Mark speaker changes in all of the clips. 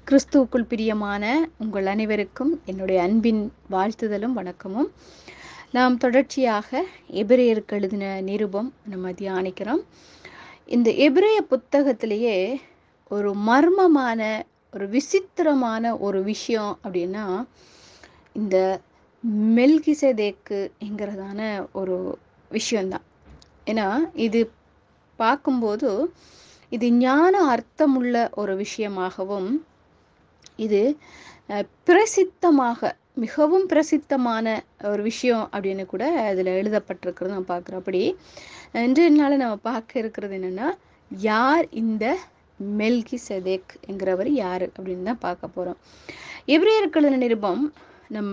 Speaker 1: கிறிஸ்துவுக்குள் பிரியமான உங்கள் அனைவருக்கும் என்னுடைய அன்பின் வாழ்த்துதலும் வணக்கமும் நாம் தொடர்ச்சியாக எபிரேயருக்கு எழுதின நிருபம் நம்ம தியானிக்கிறோம் இந்த எபிரேய புத்தகத்திலேயே ஒரு மர்மமான ஒரு விசித்திரமான ஒரு விஷயம் அப்படின்னா இந்த மெல்கிசதேக்கு என்கிறதான ஒரு விஷயந்தான் ஏன்னா இது பார்க்கும்போது இது ஞான அர்த்தமுள்ள ஒரு விஷயமாகவும் இது பிரசித்தமாக மிகவும் பிரசித்தமான ஒரு விஷயம் அப்படின்னு கூட அதில் எழுதப்பட்டிருக்கிறது நம்ம பார்க்குறோம் அப்படி இன்றைய நாள் நம்ம பார்க்க இருக்கிறது என்னென்னா யார் இந்த மெல்கி செதேக் என்கிறவர் யார் அப்படின்னு தான் பார்க்க போகிறோம் எவ்ரியர்கள் நிருபம் நம்ம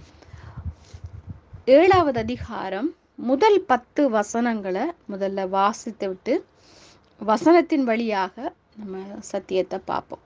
Speaker 1: ஏழாவது அதிகாரம் முதல் பத்து வசனங்களை முதல்ல வாசித்து விட்டு வசனத்தின் வழியாக நம்ம சத்தியத்தை பார்ப்போம்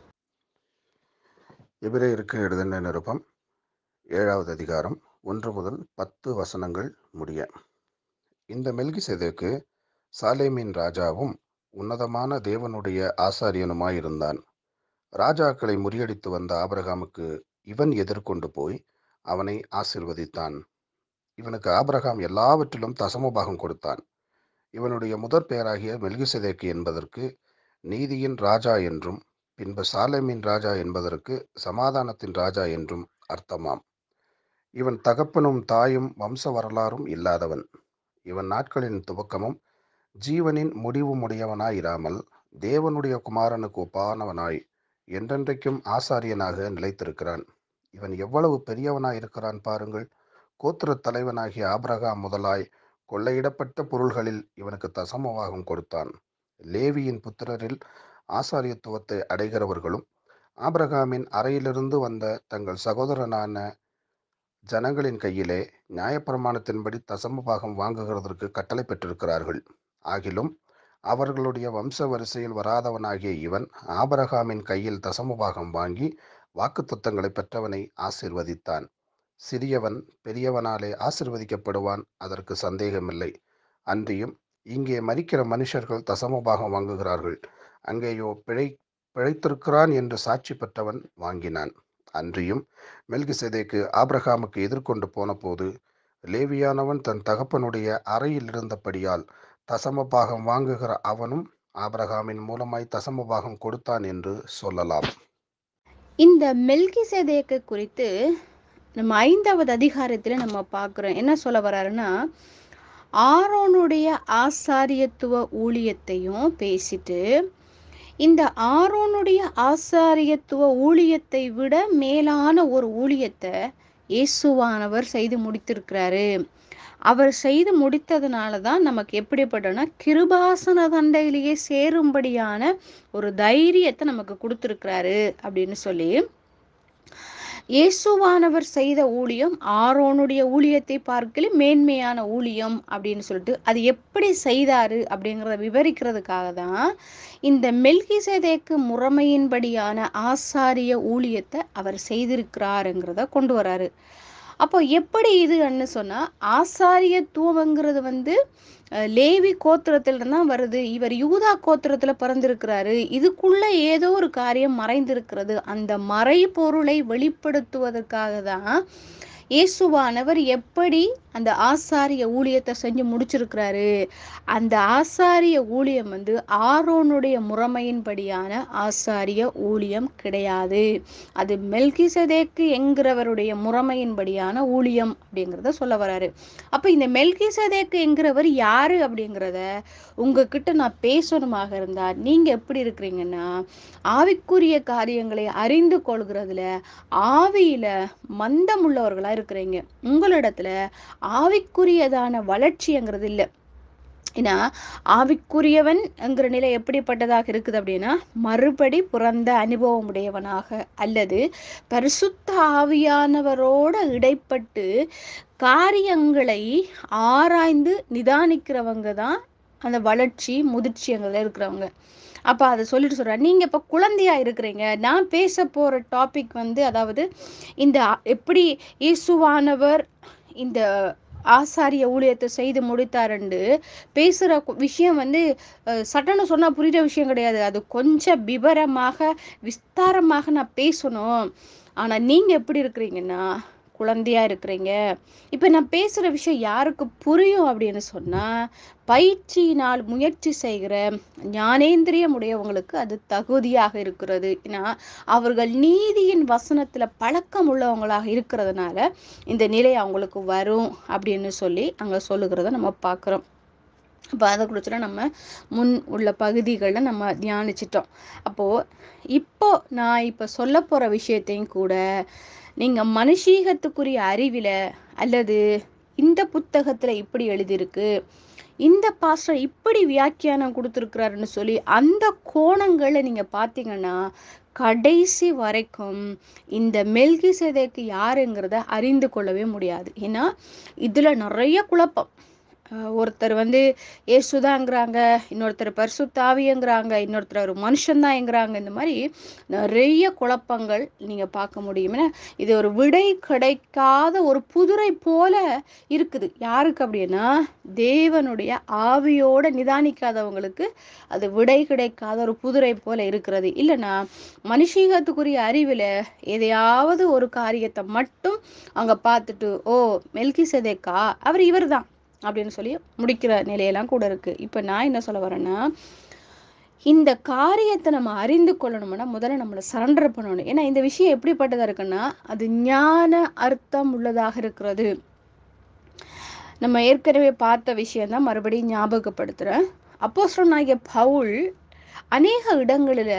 Speaker 2: எபிரேயருக்கு எழுதின நிருபம் ஏழாவது அதிகாரம் ஒன்று முதல் பத்து வசனங்கள் முடிய இந்த மெல்கி செதேக்கு சாலேமின் ராஜாவும் உன்னதமான தேவனுடைய ஆசாரியனுமாயிருந்தான் ராஜாக்களை முறியடித்து வந்த ஆபிரகாமுக்கு இவன் எதிர்கொண்டு போய் அவனை ஆசிர்வதித்தான் இவனுக்கு ஆபிரகாம் எல்லாவற்றிலும் தசமபாகம் கொடுத்தான் இவனுடைய முதற் பெயராகிய மெல்கிசதேக்கு என்பதற்கு நீதியின் ராஜா என்றும் பின்பு சாலேமின் ராஜா என்பதற்கு சமாதானத்தின் ராஜா என்றும் அர்த்தமாம் இவன் தகப்பனும் தாயும் வம்ச வரலாறும் இல்லாதவன் இவன் நாட்களின் துவக்கமும் ஜீவனின் முடிவும் உடையவனாயிராமல் தேவனுடைய குமாரனுக்கு ஒப்பானவனாய் என்றென்றைக்கும் ஆசாரியனாக நிலைத்திருக்கிறான் இவன் எவ்வளவு பெரியவனாய் இருக்கிறான் பாருங்கள் கோத்திர தலைவனாகிய ஆபிரகாம் முதலாய் கொள்ளையிடப்பட்ட பொருள்களில் இவனுக்கு தசமவாகம் கொடுத்தான் லேவியின் புத்திரரில் ஆசாரியத்துவத்தை அடைகிறவர்களும் ஆபிரகாமின் அறையிலிருந்து வந்த தங்கள் சகோதரனான ஜனங்களின் கையிலே நியாயப்பிரமாணத்தின்படி தசமபாகம் வாங்குகிறதற்கு கட்டளை பெற்றிருக்கிறார்கள் ஆகிலும் அவர்களுடைய வம்ச வரிசையில் வராதவனாகிய இவன் ஆபரகாமின் கையில் தசமபாகம் வாங்கி வாக்குத்தத்தங்களை பெற்றவனை ஆசிர்வதித்தான் சிறியவன் பெரியவனாலே ஆசிர்வதிக்கப்படுவான் அதற்கு சந்தேகமில்லை அன்றியும் இங்கே மறிக்கிற மனுஷர்கள் தசமபாகம் வாங்குகிறார்கள் அங்கேயோ பிழை பிழைத்திருக்கிறான் என்று சாட்சி பெற்றவன் வாங்கினான் அன்றியும் மெல்கிசேதேக்கு ஆப்ரஹாமுக்கு எதிர்கொண்டு போனபோது லேவியானவன் தன் தகப்பனுடைய அறையில் இருந்தபடியால் தசமபாகம் வாங்குகிற அவனும் ஆபிரகாமின் மூலமாய் தசமபாகம் கொடுத்தான் என்று சொல்லலாம்
Speaker 1: இந்த மெல்கிசேதேக்கு குறித்து நம்ம ஐந்தாவது அதிகாரத்தில் நம்ம பார்க்குறோம் என்ன சொல்ல வர்றாருன்னா ஆரோனுடைய ஆசாரியத்துவ ஊழியத்தையும் பேசிட்டு இந்த ஆரோனுடைய ஆசாரியத்துவ ஊழியத்தை விட மேலான ஒரு ஊழியத்தை இயேசுவானவர் செய்து முடித்திருக்கிறாரு அவர் செய்து முடித்ததுனால தான் நமக்கு எப்படிப்பட்டனா கிருபாசன தண்டையிலேயே சேரும்படியான ஒரு தைரியத்தை நமக்கு கொடுத்துருக்கிறாரு அப்படின்னு சொல்லி இயேசுவானவர் செய்த ஊழியம் ஆரோனுடைய ஊழியத்தை பார்க்கல மேன்மையான ஊழியம் அப்படின்னு சொல்லிட்டு அது எப்படி செய்தாரு அப்படிங்கிறத விவரிக்கிறதுக்காக தான் இந்த மெல்கிசேதேக்கு முறைமையின்படியான ஆசாரிய ஊழியத்தை அவர் செய்திருக்கிறாருங்கிறத கொண்டு வராரு அப்போ எப்படி இதுன்னு சொன்னால் ஆசாரியத்துவங்கிறது வந்து லேவி கோத்திரத்துல தான் வருது இவர் யூதா கோத்திரத்துல பிறந்திருக்கிறாரு இதுக்குள்ள ஏதோ ஒரு காரியம் மறைந்திருக்கிறது அந்த மறைபொருளை வெளிப்படுத்துவதற்காக தான் இயேசுவானவர் எப்படி அந்த ஆசாரிய ஊழியத்தை செஞ்சு முடிச்சிருக்கிறாரு அந்த ஆசாரிய ஊழியம் வந்து ஆரோனுடைய முறைமையின்படியான ஆசாரிய ஊழியம் கிடையாது அது மெல்கிசதேக்கு என்கிறவருடைய முறைமையின்படியான ஊழியம் அப்படிங்கிறத சொல்ல வராரு அப்போ இந்த மெல்கிசதேக்கு என்கிறவர் யாரு அப்படிங்கிறத உங்ககிட்ட நான் பேசணுமாக இருந்தால் நீங்கள் எப்படி இருக்கிறீங்கன்னா ஆவிக்குரிய காரியங்களை அறிந்து கொள்கிறதுல ஆவியில மந்தம் உள்ளவர்களாக இருக்கிறீங்க உங்களிடத்துல ஆவிக்குரியதான வளர்ச்சிங்கிறது இல்லை ஏன்னா ஆவிக்குரியவன்ங்கிற நிலை எப்படிப்பட்டதாக இருக்குது அப்படின்னா மறுபடி பிறந்த அனுபவம் உடையவனாக அல்லது பரிசுத்த ஆவியானவரோட இடைப்பட்டு காரியங்களை ஆராய்ந்து நிதானிக்கிறவங்க தான் அந்த வளர்ச்சி முதிர்ச்சியங்களில் இருக்கிறவங்க அப்போ அதை சொல்லிட்டு சொல்கிறேன் நீங்கள் இப்போ குழந்தையா இருக்கிறீங்க நான் பேச போகிற டாபிக் வந்து அதாவது இந்த எப்படி இயேசுவானவர் இந்த ஆசாரிய ஊழியத்தை செய்து முடித்தாருண்டு பேசுகிற விஷயம் வந்து அஹ், சட்டன்னு சொன்னால் புரிகிற விஷயம் கிடையாது அது கொஞ்சம் விவரமாக விஸ்தாரமாக நான் பேசணும் ஆனால் நீங்கள் எப்படி இருக்கிறீங்கன்னா குழந்தையா இருக்கிறீங்க இப்போ நான் பேசுகிற விஷயம் யாருக்கு புரியும் அப்படின்னு சொன்னால் பயிற்சியினால் முயற்சி செய்கிற ஞானேந்திரியம் உடையவங்களுக்கு அது தகுதியாக இருக்கிறது ஏன்னா அவர்கள் நீதியின் வசனத்தில் பழக்கம் உள்ளவங்களாக இருக்கிறதுனால இந்த நிலை அவங்களுக்கு வரும் அப்படின்னு சொல்லி அங்கே சொல்லுகிறத நம்ம பார்க்குறோம் இப்போ அதை குறிச்சுலாம் நம்ம முன் உள்ள பகுதிகளில் நம்ம தியானிச்சிட்டோம் அப்போது இப்போ நான் இப்போ சொல்ல போகிற விஷயத்தையும் கூட நீங்கள் மனுஷீகத்துக்குரிய அறிவில் அல்லது இந்த புத்தகத்தில் இப்படி எழுதியிருக்கு இந்த பாஸ்டர் இப்படி வியாக்கியானம் கொடுத்துருக்கிறாருன்னு சொல்லி அந்த கோணங்களை நீங்கள் பார்த்தீங்கன்னா கடைசி வரைக்கும் இந்த மெல்கி சேதைக்கு யாருங்கிறத அறிந்து கொள்ளவே முடியாது ஏன்னா இதில் நிறைய குழப்பம் அஹ் ஒருத்தர் வந்து ஏசுதாங்கிறாங்க இன்னொருத்தர் பரிசுத்தாவியங்கிறாங்க இன்னொருத்தர் ஒரு மனுஷன்தான்ங்கிறாங்க இந்த மாதிரி நிறைய குழப்பங்கள் நீங்கள் பார்க்க முடியும் ஏன்னா இது ஒரு விடை கிடைக்காத ஒரு புதுரை போல இருக்குது யாருக்கு அப்படின்னா தேவனுடைய ஆவியோட நிதானிக்காதவங்களுக்கு அது விடை கிடைக்காத ஒரு புதுரை போல இருக்கிறது இல்லைன்னா மனுஷீகத்துக்குரிய அறிவில் எதையாவது ஒரு காரியத்தை மட்டும் அவங்க பார்த்துட்டு ஓ மெல்கி செதேக்கா அவர் இவர்தான் அப்படின்னு சொல்லி முடிக்கிற நிலையெல்லாம் கூட இருக்கு இப்போ நான் என்ன சொல்ல வரேன்னா இந்த காரியத்தை நம்ம அறிந்து கொள்ளணும்னா முதல்ல நம்மளை சரண்டர் பண்ணணும் ஏன்னா இந்த விஷயம் எப்படிப்பட்டதா இருக்குன்னா அது ஞான அர்த்தம் உள்ளதாக இருக்கிறது நம்ம ஏற்கனவே பார்த்த விஷயம்தான் மறுபடியும் ஞாபகப்படுத்துறேன் அப்போஸ்தலன் ஆகிய பவுல் அநேக இடங்களில்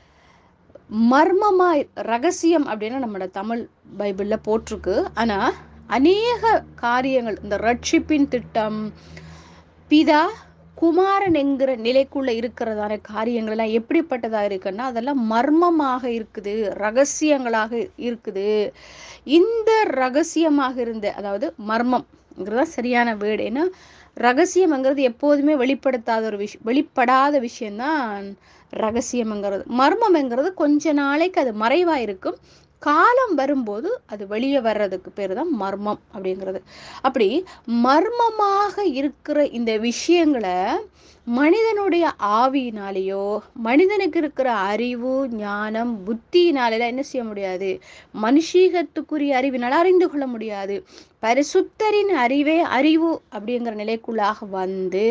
Speaker 1: மர்மமாய் ரகசியம் அப்படின்னு நம்மளோட தமிழ் பைபிளில் போட்டிருக்கு ஆனால் அநேக காரியங்கள் இந்த ரட்சிப்பின் திட்டம் பிதா குமாரன் என்கிற நிலைக்குள்ள இருக்கிறதான காரியங்கள் எல்லாம் எப்படிப்பட்டதா இருக்குன்னா அதெல்லாம் மர்மமாக இருக்குது ரகசியங்களாக இருக்குது இந்த ரகசியமாக இருந்த அதாவது மர்மம்ங்கிறது தான் சரியான வேர்டு ஏன்னா ரகசியம்ங்கிறது எப்போதுமே வெளிப்படுத்தாத ஒரு விஷயம் வெளிப்படாத விஷயம்தான் ரகசியம்ங்கிறது மர்மம்ங்கிறது கொஞ்ச நாளைக்கு அது மறைவா இருக்கும் காலம் வரும்போது அது வெளியே வர்றதுக்கு பேர் தான் மர்மம் அப்படிங்கிறது அப்படி மர்மமாக இருக்கிற இந்த விஷயங்களை மனிதனுடைய ஆவியினாலேயோ மனிதனுக்கு இருக்கிற அறிவு ஞானம் புத்தியினாலெல்லாம் என்ன செய்ய முடியாது மனுஷீகத்துக்குரிய அறிவினால் அறிந்து கொள்ள முடியாது பரிசுத்தரின் அறிவே அறிவு அப்படிங்கிற நிலைக்குள்ளாக வந்து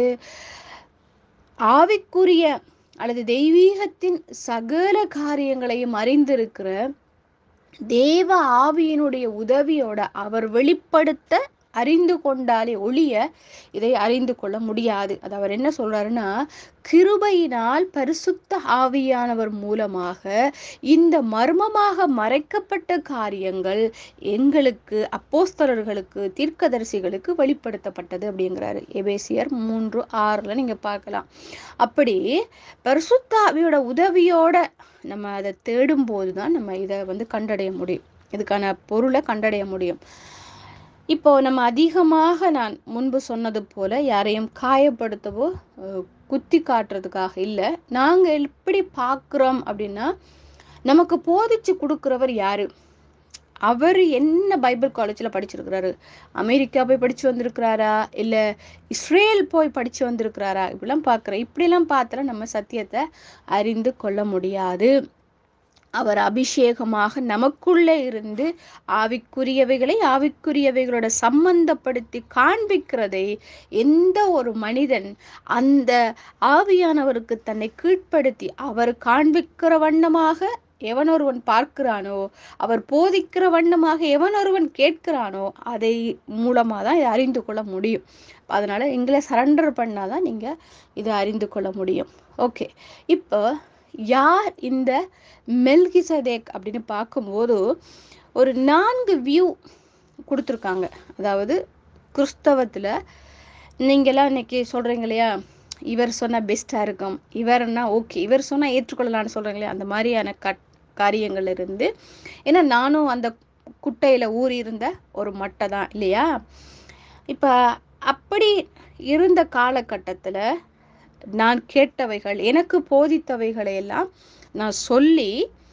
Speaker 1: ஆவிக்குரிய அல்லது தெய்வீகத்தின் சகல காரியங்களையும் அறிந்திருக்கிற தேவ ஆவியினுடைய உதவியோட அவர் வெளிப்படுத்த அறிந்து கொண்டாலே ஒழிய இதை அறிந்து கொள்ள முடியாது அது அவர் என்ன சொல்றாருன்னா கிருபையினால் பரிசுத்த ஆவியானவர் மூலமாக இந்த மர்மமாக மறைக்கப்பட்ட காரியங்கள் எங்களுக்கு அப்போஸ்தலர்களுக்கு தீர்க்கதரிசிகளுக்கு வெளிப்படுத்தப்பட்டது அப்படிங்கிறாரு எபேசியர் மூன்று ஆறுல நீங்க பார்க்கலாம் அப்படி பரிசுத்த ஆவியோட உதவியோட நம்ம அதை தேடும் போது தான் நம்ம இதை வந்து கண்டடைய முடியும் இதுக்கான பொருளை கண்டடைய முடியும் இப்போ நம்ம அதிகமாக நான் முன்பு சொன்னது போல யாரையும் காயப்படுத்தவோ அஹ், குத்தி காட்டுறதுக்காக இல்லை நாங்கள் எப்படி பார்க்குறோம் அப்படின்னா நமக்கு போதிச்சு கொடுக்குறவர் யாரு அவர் என்ன பைபிள் காலேஜில் படிச்சிருக்கிறாரு அமெரிக்கா போய் படிச்சு வந்திருக்கிறாரா இல்லை இஸ்ரேல் போய் படிச்சு வந்திருக்கிறாரா இப்படிலாம் பார்க்குறோம் இப்படிலாம் பார்த்தா நம்ம சத்தியத்தை அறிந்து கொள்ள முடியாது அவர் அபிஷேகமாக நமக்குள்ளே இருந்து ஆவிக்குரியவைகளை ஆவிக்குரியவைகளோட சம்பந்தப்படுத்தி காண்பிக்கிறதை எந்த ஒரு மனிதன் அந்த ஆவியானவருக்கு தன்னை கீழ்ப்படுத்தி அவர் காண்பிக்கிற வண்ணமாக எவனொருவன் பார்க்கிறானோ அவர் போதிக்கிற வண்ணமாக எவனொருவன் கேட்கிறானோ அதை மூலமாக தான் இதை அறிந்து கொள்ள முடியும் அதனால எங்களை சரண்டர் பண்ணாதான் நீங்க இதை அறிந்து கொள்ள முடியும் ஓகே இப்போ யார் இந்த மெல்கிசதேக் அப்படின்னு பார்க்கும்போது ஒரு நான்கு வியூ கொடுத்துருக்காங்க அதாவது கிறிஸ்தவத்தில் நீங்களாம் இன்னைக்கு சொல்கிறீங்க இல்லையா இவர் சொன்னால் பெஸ்ட்டாக இருக்கும் இவர்னா ஓகே இவர் சொன்னால் ஏற்றுக்கொள்ளலாம்னு சொல்கிறீங்க இல்லையா அந்த மாதிரியான கட் காரியங்கள் இருந்து ஏன்னா நானும் அந்த குட்டையில் ஊறி இருந்த ஒரு மட்டை தான் இல்லையா இப்போ அப்படி இருந்த காலகட்டத்தில் நான் கேட்டவைகள் எனக்கு போதித்தவைகளை எல்லாம் நான் சொல்லி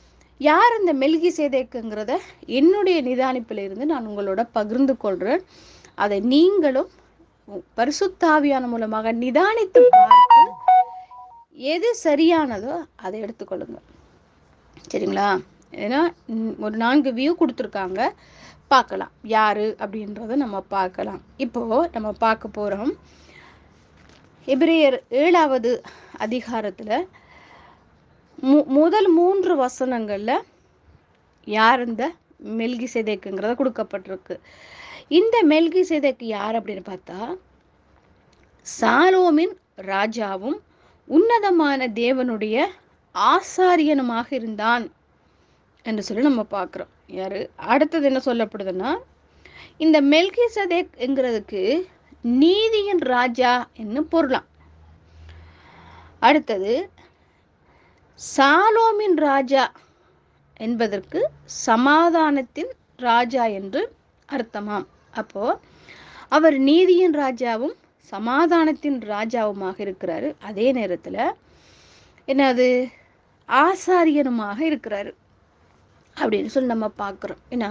Speaker 1: யார் அந்த மெல்கி சேதேக்குங்கிறத என்னுடைய நிதானிப்பில் இருந்து நான் உங்களோட பகிர்ந்து கொள்கிறேன் அதை நீங்களும் பரிசுத்தாவியான மூலமாக நிதானித்து பார்த்து எது சரியானதோ அதை எடுத்துக்கொள்ளுங்க சரிங்களா ஏன்னா ம், ஒரு நான்கு வியூ கொடுத்துருக்காங்க பார்க்கலாம் யாரு அப்படின்றத நம்ம பார்க்கலாம் இப்போ நம்ம பார்க்க போறோம் எபிரேயர் ஏழாவது அதிகாரத்துல மு முதல் மூன்று வசனங்கள்ல யார் இந்த மெல்கி சேதைக்குங்கிறத கொடுக்கப்பட்டிருக்கு இந்த மெல்கி சேதைக்கு யார் அப்படின்னு பார்த்தா சாலோமின் ராஜாவும் உன்னதமான தேவனுடைய ஆசாரியனுமாக இருந்தான் என்று சொல்லி நம்ம பார்க்குறோம் யாரு அடுத்தது என்ன சொல்லப்படுதுன்னா இந்த மெல்கி என்கிறதுக்கு நீதியின் ராஜா என்று பொருளாம் அடுத்தது சாலோமின் ராஜா என்பதற்கு சமாதானத்தின் ராஜா என்று அர்த்தமாம் அப்போ அவர் நீதியின் ராஜாவும் சமாதானத்தின் ராஜாவுமாக இருக்கிறாரு அதே நேரத்துல என்னது ஆசாரியனுமாக இருக்கிறாரு அப்படின்னு சொல்லி நம்ம பார்க்குறோம் ஏன்னா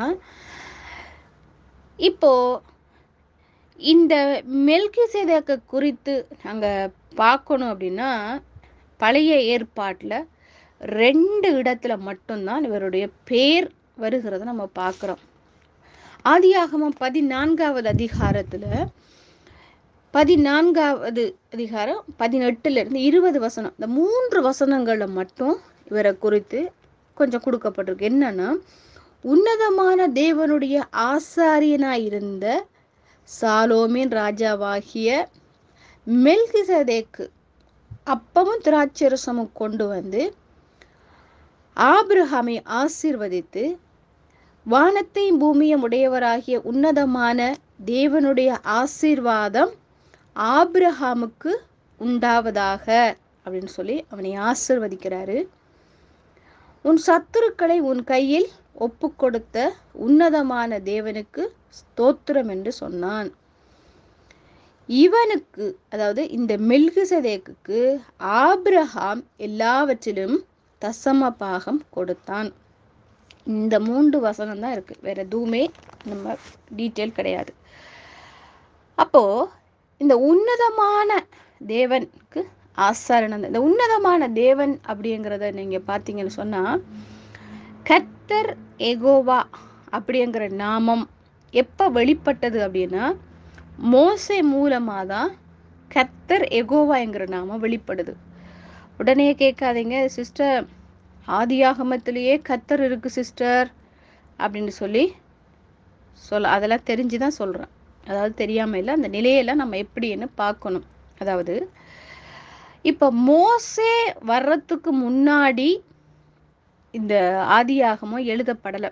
Speaker 1: இப்போ இந்த மெல்கி குறித்து நாங்கள் பார்க்கணும் அப்படின்னா பழைய ஏற்பாட்டில் ரெண்டு இடத்துல மட்டும்தான் இவருடைய பேர் வருகிறத நம்ம பார்க்குறோம் ஆதியாகமம் பதினான்காவது அதிகாரத்தில் பதினான்காவது அதிகாரம் பதினெட்டுல இருந்து இருபது வசனம் இந்த மூன்று வசனங்கள்ல மட்டும் இவரை குறித்து கொஞ்சம் கொடுக்கப்பட்டிருக்கு என்னன்னா உன்னதமான தேவனுடைய ஆசாரியனாய் இருந்த சாலோமின் ராஜாவாகிய மெல்கிசதேக்கு அப்பமும் திராட்சரசமும் கொண்டு வந்து ஆபிரகாமை ஆசீர்வதித்து வானத்தையும் பூமியும் உடையவராகிய உன்னதமான தேவனுடைய ஆசீர்வாதம் ஆபிரகாமுக்கு உண்டாவதாக அப்படின்னு சொல்லி அவனை ஆசிர்வதிக்கிறாரு உன் சத்துருக்களை உன் கையில் ஒப்பு கொடுத்த உன்னதமான தேவனுக்கு ஸ்தோத்திரம் என்று சொன்னான் இவனுக்கு அதாவது இந்த மெல்கிசதேக்கு ஆபிரகாம் எல்லாவற்றிலும் தசம பாகம் கொடுத்தான் இந்த மூன்று வசனம் தான் இருக்கு வேற எதுவுமே நம்ம டீட்டெயில் கிடையாது அப்போ இந்த உன்னதமான தேவனுக்கு ஆசாரணம் இந்த உன்னதமான தேவன் அப்படிங்கிறத நீங்க பார்த்தீங்கன்னு சொன்னா கர்த்தர் எகோவா அப்படிங்கிற நாமம் எப்போ வெளிப்பட்டது அப்படின்னா மோசே மூலமாக தான் கர்த்தர் எகோவாங்கிற நாமம் வெளிப்படுது உடனே கேட்காதீங்க சிஸ்டர் ஆதியாகமத்திலேயே கர்த்தர் இருக்கு சிஸ்டர் அப்படின்னு சொல்லி சொல்ல அதெல்லாம் தெரிஞ்சு தான் சொல்கிறேன் அதாவது தெரியாமல் இல்லை அந்த நிலையெல்லாம் நம்ம எப்படின்னு பார்க்கணும் அதாவது இப்போ மோசே வர்றதுக்கு முன்னாடி இந்த ஆதியாகமம் எழுதப்படலை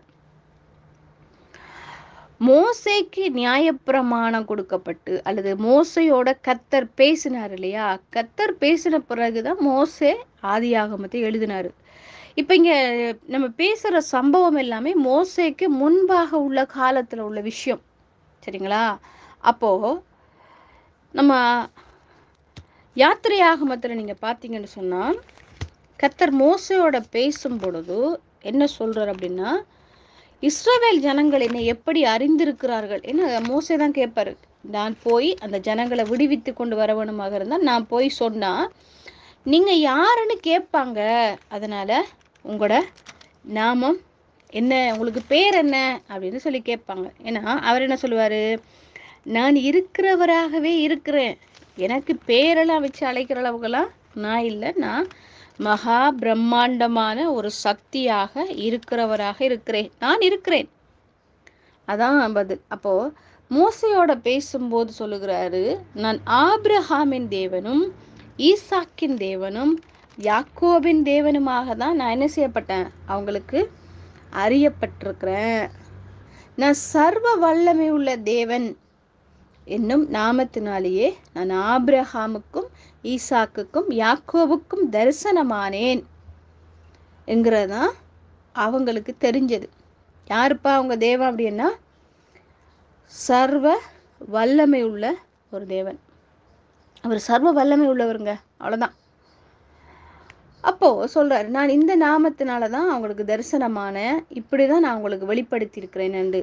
Speaker 1: மோசேக்கு நியாயப்பிரமாணம் கொடுக்கப்பட்டு அல்லது மோசையோட கத்தர் பேசினார் இல்லையா கத்தர் பேசின பிறகுதான் மோசே ஆதியாகமத்தை எழுதினாரு இப்போ இங்க நம்ம பேசுற சம்பவம் எல்லாமே மோசேக்கு முன்பாக உள்ள காலத்துல உள்ள விஷயம் சரிங்களா அப்போ நம்ம யாத்திரையாகமத்துல நீங்க பார்த்தீங்கன்னு சொன்னா கத்தர் மோசையோட பேசும் பொழுது என்ன சொல்றார் அப்படின்னா இஸ்ரவேல் ஜனங்கள் என்னை எப்படி அறிந்திருக்கிறார்கள் என்ன மோசே தான் கேட்பாரு நான் போய் அந்த ஜனங்களை விடுவித்து கொண்டு வர வேணுமாக இருந்தால் நான் போய் சொன்னா நீங்க யாருன்னு கேட்பாங்க அதனால உங்களோட நாமம் என்ன உங்களுக்கு பேர் என்ன அப்படின்னு சொல்லி கேட்பாங்க ஏன்னா அவர் என்ன சொல்லுவாரு நான் இருக்கிறவராகவே இருக்கிறேன் எனக்கு பேரெல்லாம் வச்சு அழைக்கிற அளவுக்கெல்லாம் நான் இல்லை நான் மகா பிரம்மாண்டமான ஒரு சக்தியாக இருக்கிறவராக இருக்கிறேன் நான் இருக்கிறேன் அதான் பதில் அப்போ மோசையோட பேசும்போது சொல்லுகிறாரு நான் ஆபிரஹாமின் தேவனும் ஈசாக்கின் தேவனும் யாக்கோபின் தேவனுமாக தான் நான் என்ன செய்யப்பட்டேன் அவங்களுக்கு அறியப்பட்டிருக்கிறேன் நான் சர்வ வல்லமை உள்ள தேவன் என்னும் நாமத்தினாலேயே நான் ஆபிரஹாமுக்கும் ஈசாக்குக்கும் யாக்கோவுக்கும் தரிசனமானேன் என்கிறதான் அவங்களுக்கு தெரிஞ்சது யாருப்பா அவங்க தேவன் அப்படின்னா சர்வ வல்லமை உள்ள ஒரு தேவன் அவர் சர்வ வல்லமை உள்ளவருங்க அவ்வளோதான் அப்போ சொல்றாரு நான் இந்த நாமத்தினால தான் அவங்களுக்கு தரிசனமான இப்படி தான் நான் அவங்களுக்கு வெளிப்படுத்தி இருக்கிறேன் என்று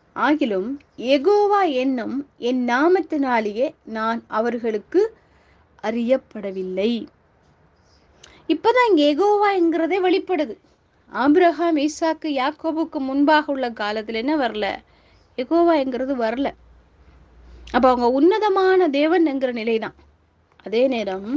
Speaker 1: ஆகிலும் எகோவா என்னும் என் நாமத்தினாலேயே நான் அவர்களுக்கு அறியப்படவில்லை இப்பதான் இங்க எகோவாங்கிறதே வெளிப்படுது ஆபிரகாம் ஈசாக்கு யாக்கோபுக்கு முன்பாக உள்ள காலத்துல என்ன வரல எகோவாங்கிறது வரல அப்ப அவங்க உன்னதமான தேவன் என்கிற நிலைதான் அதே நேரம்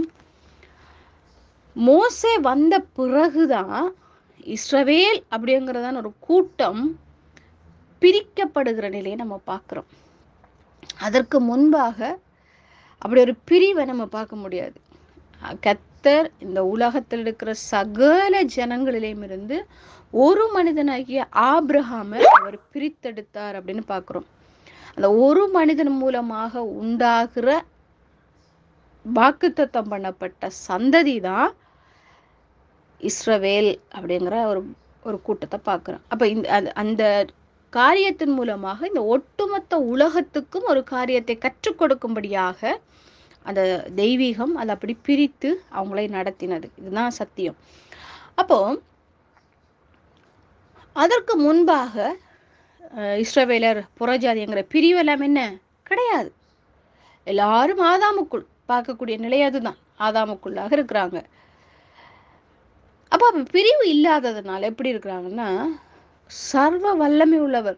Speaker 1: மோசே வந்த பிறகுதான் இஸ்ரவேல் அப்படிங்கிறதான ஒரு கூட்டம் பிரிக்கப்படுகிற நிலையை நம்ம பார்க்குறோம் அதற்கு முன்பாக அப்படி ஒரு பிரிவை நம்ம பார்க்க முடியாது கத்தர் இந்த உலகத்தில் இருக்கிற சகல ஜனங்களிலேயும் இருந்து ஒரு மனிதனாகிய ஆபிரகாமை அவர் பிரித்தெடுத்தார் அப்படின்னு பார்க்குறோம் அந்த ஒரு மனிதன் மூலமாக உண்டாகிற வாக்குத்தத்தம் பண்ணப்பட்ட சந்ததி தான் இஸ்ரவேல் அப்படிங்கிற ஒரு ஒரு கூட்டத்தை பார்க்குறோம் அப்போ இந்த அந்த- அந்த காரியத்தின் மூலமாக இந்த ஒட்டுமொத்த உலகத்துக்கும் ஒரு காரியத்தை கற்றுக் கொடுக்கும்படியாக அந்த தெய்வீகம் அதை அப்படி பிரித்து அவங்களை நடத்தினது இதுதான் சத்தியம் அப்போ அதற்கு முன்பாக அஹ், இஸ்ரவேலர் புறஜாதிங்கிற பிரிவு எல்லாம் என்ன கிடையாது எல்லாரும் ஆதாமுக்குள் பார்க்கக்கூடிய நிலை அதுதான் ஆதாமுக்குள்ளாக இருக்கிறாங்க அப்போ அப்ப பிரிவு இல்லாததுனால எப்படி இருக்கிறாங்கன்னா சர்வ வல்லமை உள்ளவர்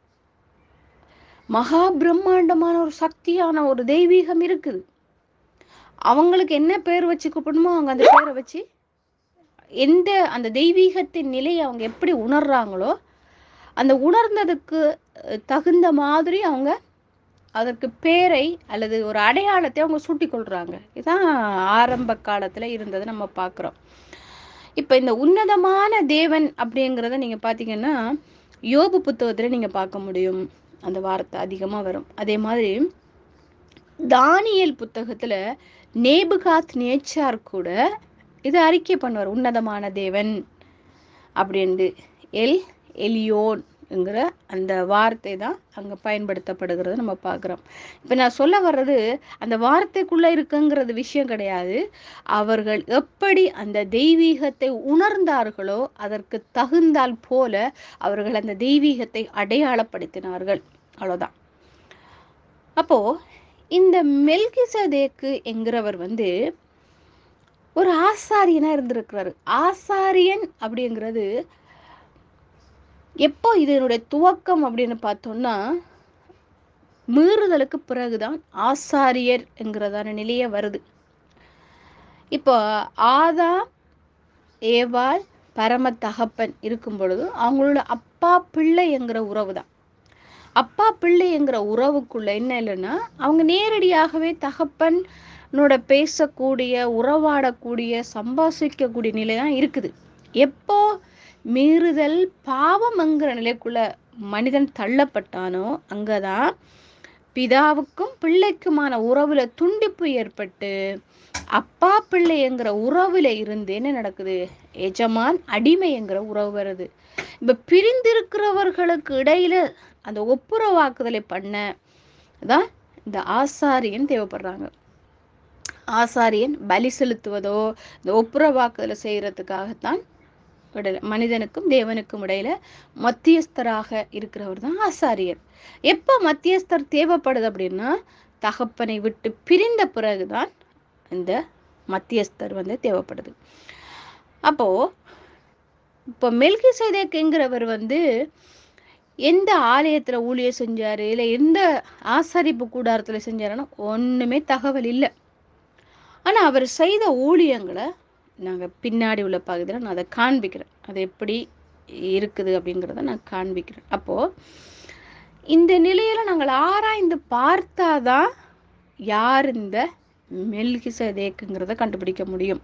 Speaker 1: மகா பிரம்மாண்டமான ஒரு சக்தியான ஒரு தெய்வீகம் இருக்குது அவங்களுக்கு என்ன பேர் வச்சு கூப்பிடணுமோ அவங்க அந்த பேரை வச்சு எந்த அந்த தெய்வீகத்தின் நிலையை அவங்க எப்படி உணர்றாங்களோ அந்த உணர்ந்ததுக்கு அஹ், தகுந்த மாதிரி அவங்க அதற்கு பேரை அல்லது ஒரு அடையாளத்தை அவங்க சூட்டி கொள்றாங்க இதுதான் ஆரம்ப காலத்துல இருந்ததை நம்ம பார்க்குறோம் இப்போ இந்த உன்னதமான தேவன் அப்படிங்கிறத நீங்க பார்த்தீங்கன்னா யோபு புத்தகத்துல நீங்க பார்க்க முடியும் அந்த வார்த்தை அதிகமா வரும் அதே மாதிரி தானியேல் புத்தகத்துல நேபுகாத் நேச்சார் கூட இதை அறிக்கை பண்ணுவார் உன்னதமான தேவன் அப்படின்ட்டு எல் எலியோன்ங்கிற அந்த வார்த்தை தான் அங்கே பயன்படுத்தப்படுகிறத நம்ம பார்க்குறோம் இப்போ நான் சொல்ல வர்றது அந்த வார்த்தைக்குள்ளே இருக்குங்கிறது விஷயம் கிடையாது அவர்கள் எப்படி அந்த தெய்வீகத்தை உணர்ந்தார்களோ அதற்கு தகுந்தால் போல அவர்கள் அந்த தெய்வீகத்தை அடையாளப்படுத்தினார்கள் அவ்வளோதான் அப்போ இந்த மெல்கிசதேக்கு என்கிறவர் வந்து ஒரு ஆசாரியனா இருந்திருக்கிறாரு ஆசாரியன் அப்படிங்கிறது எப்போ இதனுடைய துவக்கம் அப்படின்னு பார்த்தோம்னா மீறுதலுக்கு பிறகுதான் ஆசாரியர் என்கிறதான நிலையே வருது இப்போ ஆதா ஏவாள் பரம தகப்பன் இருக்கும் பொழுது அவங்களோட அப்பா பிள்ளை என்கிற உறவு தான் அப்பா பிள்ளை என்கிற உறவுக்குள்ள என்ன இல்லைன்னா அவங்க நேரடியாகவே தகப்பனோட பேசக்கூடிய உறவாடக்கூடிய சம்பாஷிக்கக்கூடிய நிலை தான் இருக்குது எப்போ மீறுதல் பாவம்ங்கிற நிலைக்குள்ள மனிதன் தள்ளப்பட்டானோ அங்கதான் பிதாவுக்கும் பிள்ளைக்குமான உறவுல துண்டிப்பு ஏற்பட்டு அப்பா பிள்ளைங்கிற உறவுல இருந்து என்ன நடக்குது எஜமான் அடிமைங்கிற உறவு வருது இப்ப பிரிந்திருக்கிறவர்களுக்கு இடையில அந்த ஒப்புரவாக்குதலை பண்ண தான் இந்த ஆசாரியன் தேவைப்படுறாங்க ஆசாரியன் பலி செலுத்துவதோ இந்த ஒப்புரவாக்குதலை செய்யறதுக்காகத்தான் இடையில மனிதனுக்கும் தேவனுக்கும் இடையில மத்தியஸ்தராக இருக்கிறவர் தான் ஆசாரியர் எப்ப மத்தியஸ்தர் தேவைப்படுது அப்படின்னா தகப்பனை விட்டு பிரிந்த பிறகுதான் இந்த மத்தியஸ்தர் வந்து தேவைப்படுது அப்போ இப்போ மெல்கி செய்தேக்குங்கிறவர் வந்து எந்த ஆலயத்துல ஊழியம் செஞ்சாரு இல்லை எந்த ஆசாரிப்பு கூடாரத்துல செஞ்சாருன்னா ஒண்ணுமே தகவல் இல்லை ஆனா அவர் செய்த ஊழியங்களை நாங்க பின்னாடி உள்ள பகுதியில் நான் அதை காண்பிக்கிறேன் அது எப்படி இருக்குது அப்படிங்கிறத நான் காண்பிக்கிறேன் அப்போ இந்த நிலையில நாங்கள் ஆராய்ந்து பார்த்தாதான் யார் இந்த மெல்கிசதேக்குங்கிறத கண்டுபிடிக்க முடியும்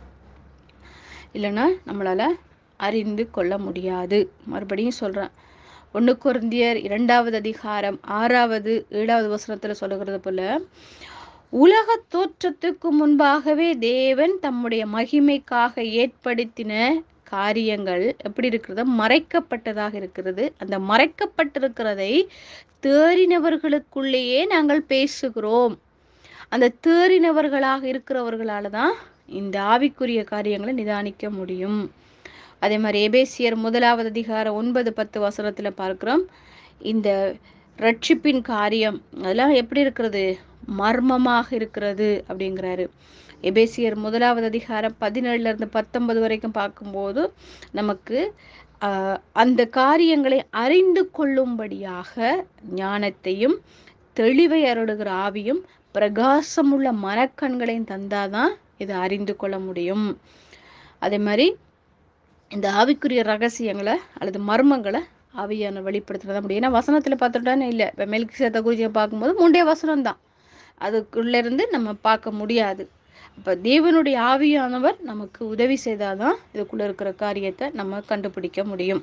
Speaker 1: இல்லைன்னா நம்மளால அறிந்து கொள்ள முடியாது மறுபடியும் சொல்றேன் ஒன்று குருந்தியர் இரண்டாவது அதிகாரம் ஆறாவது ஏழாவது வசனத்துல சொல்லுகிறது போல உலக தோற்றத்துக்கு முன்பாகவே தேவன் தம்முடைய மகிமைக்காக ஏற்படுத்தின காரியங்கள் எப்படி இருக்கிறது மறைக்கப்பட்டதாக இருக்கிறது அந்த மறைக்கப்பட்டிருக்கிறதை தேறினவர்களுக்குள்ளேயே நாங்கள் பேசுகிறோம் அந்த தேறினவர்களாக இருக்கிறவர்களால தான் இந்த ஆவிக்குரிய காரியங்களை நிதானிக்க முடியும் அதே மாதிரி எபேசியர் முதலாவது அதிகாரம் ஒன்பது பத்து வசனத்துல பார்க்கிறோம் இந்த ரட்சிப்பின் காரியம் அதெல்லாம் எப்படி இருக்கிறது மர்மமாக இருக்கிறது அப்படிங்கிறாரு எபேசியர் முதலாவது அதிகாரம் பதினேழுல இருந்து பத்தொன்பது வரைக்கும் பார்க்கும்போது நமக்கு ஆஹ், அந்த காரியங்களை அறிந்து கொள்ளும்படியாக ஞானத்தையும் தெளிவை அருளுகிற ஆவியும் பிரகாசமுள்ள மனக்கண்களையும் தந்தாதான் இதை அறிந்து கொள்ள முடியும் அதே மாதிரி இந்த ஆவிக்குரிய ரகசியங்களை அல்லது மர்மங்களை ஆவியான வெளிப்படுத்துறதா முடியும் ஏன்னா வசனத்தில் பார்த்துட்டானே இல்லை இப்போ மெல்கி சேத்த குறிச்சியை பார்க்கும்போது மூண்டே வசனம் தான் அதுக்குள்ள இருந்து நம்ம பார்க்க முடியாது அப்போ தேவனுடைய ஆவியானவர் நமக்கு உதவி செய்தாதான் இதுக்குள்ள இருக்கிற காரியத்தை நம்ம கண்டுபிடிக்க முடியும்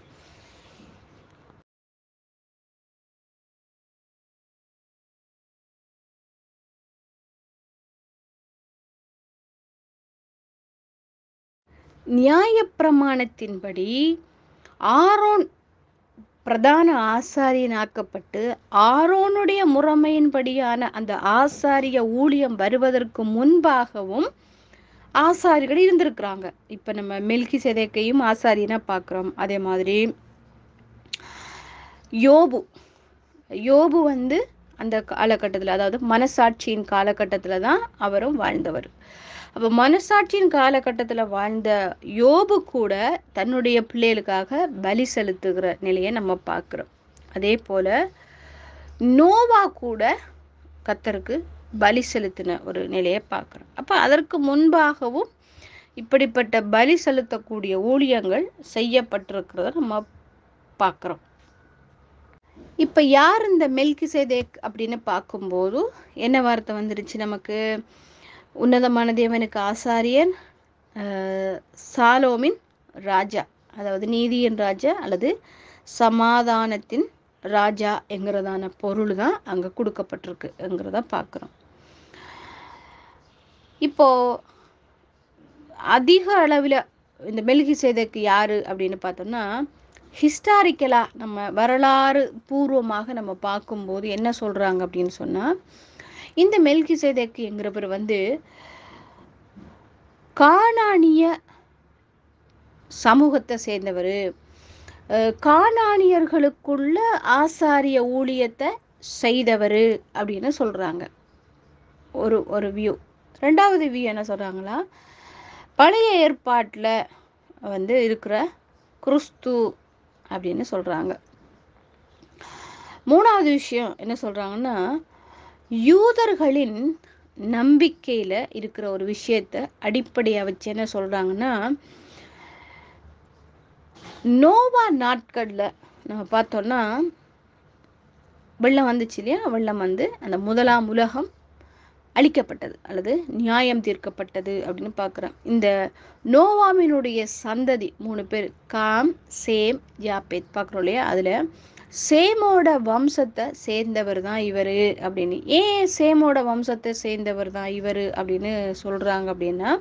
Speaker 1: நியாயப்பிரமாணத்தின்படி ஆரோன் பிரதான ஆசாரியனாக்கப்பட்டு ஆரோனுடைய முறைமையின்படியான அந்த ஆசாரிய ஊழியம் வருவதற்கு முன்பாகவும் ஆசாரிகள் இருந்திருக்கிறாங்க இப்ப நம்ம மெல்கி செதைக்கையும் ஆசாரியனா பார்க்குறோம் அதே மாதிரி யோபு யோபு வந்து அந்த காலகட்டத்தில் அதாவது மனசாட்சியின் காலகட்டத்தில் தான் அவரும் வாழ்ந்தவர் அப்போ மனசாட்சியின் காலகட்டத்தில் வாழ்ந்த யோபு கூட தன்னுடைய பிள்ளைகளுக்காக பலி செலுத்துகிற நிலையை நம்ம பார்க்குறோம் அதே போல் நோவா கூட கத்தருக்கு பலி செலுத்தின ஒரு நிலையை பார்க்குறோம் அப்போ அதற்கு முன்பாகவும் இப்படிப்பட்ட பலி செலுத்தக்கூடிய ஊழியங்கள் செய்யப்பட்டிருக்கிறத நம்ம பார்க்குறோம் இப்போ யார் இந்த மெல்கி அப்படின்னு பார்க்கும்போது என்ன வார்த்தை வந்துருச்சு நமக்கு உன்னதமான தேவனுக்கு ஆசாரியன் ஆஹ், சாலோமின் ராஜா அதாவது நீதியின் ராஜா அல்லது சமாதானத்தின் ராஜா என்கிறதான பொருள் தான் அங்கே கொடுக்கப்பட்டிருக்குங்கிறத பார்க்குறோம் இப்போ அதிக அளவில் இந்த மெல்கி சேதைக்கு யாரு அப்படின்னு பார்த்தோம்னா ஹிஸ்டாரிக்கலாக நம்ம வரலாறு பூர்வமாக நம்ம பார்க்கும்போது என்ன சொல்கிறாங்க அப்படின்னு சொன்னால் இந்த மெல்கி சேதைக்கு என்கிறவர் வந்து கானானிய சமூகத்தை சேர்ந்தவர் கானானியர்களுக்குள்ள ஆசாரிய ஊழியத்தை செய்தவர் அப்படின்னு சொல்கிறாங்க ஒரு ஒரு வியூ ரெண்டாவது வியூ என்ன சொல்கிறாங்களா பழைய ஏற்பாட்டில் வந்து இருக்கிற கிறிஸ்து அப்படின்னு சொல்கிறாங்க மூணாவது விஷயம் என்ன சொல்கிறாங்கன்னா யூதர்களின் நம்பிக்கையில் இருக்கிற ஒரு விஷயத்த அடிப்படையாக வச்சு என்ன சொல்கிறாங்கன்னா நோவா நாட்களில் நம்ம பார்த்தோம்னா வெள்ளம் வந்துச்சு இல்லையா வெள்ளம் வந்து அந்த முதலாம் உலகம் அழிக்கப்பட்டது அல்லது நியாயம் தீர்க்கப்பட்டது அப்படின்னு பார்க்குறோம் இந்த நோவாமினுடைய சந்ததி மூணு பேர் காம் சேம் யாப்பேத் பார்க்குறோம் இல்லையா அதில் சேமோட வம்சத்தை சேர்ந்தவர் தான் இவர் அப்படின்னு ஏன் சேமோட வம்சத்தை சேர்ந்தவர் தான் இவர் அப்படின்னு சொல்கிறாங்க அப்படின்னா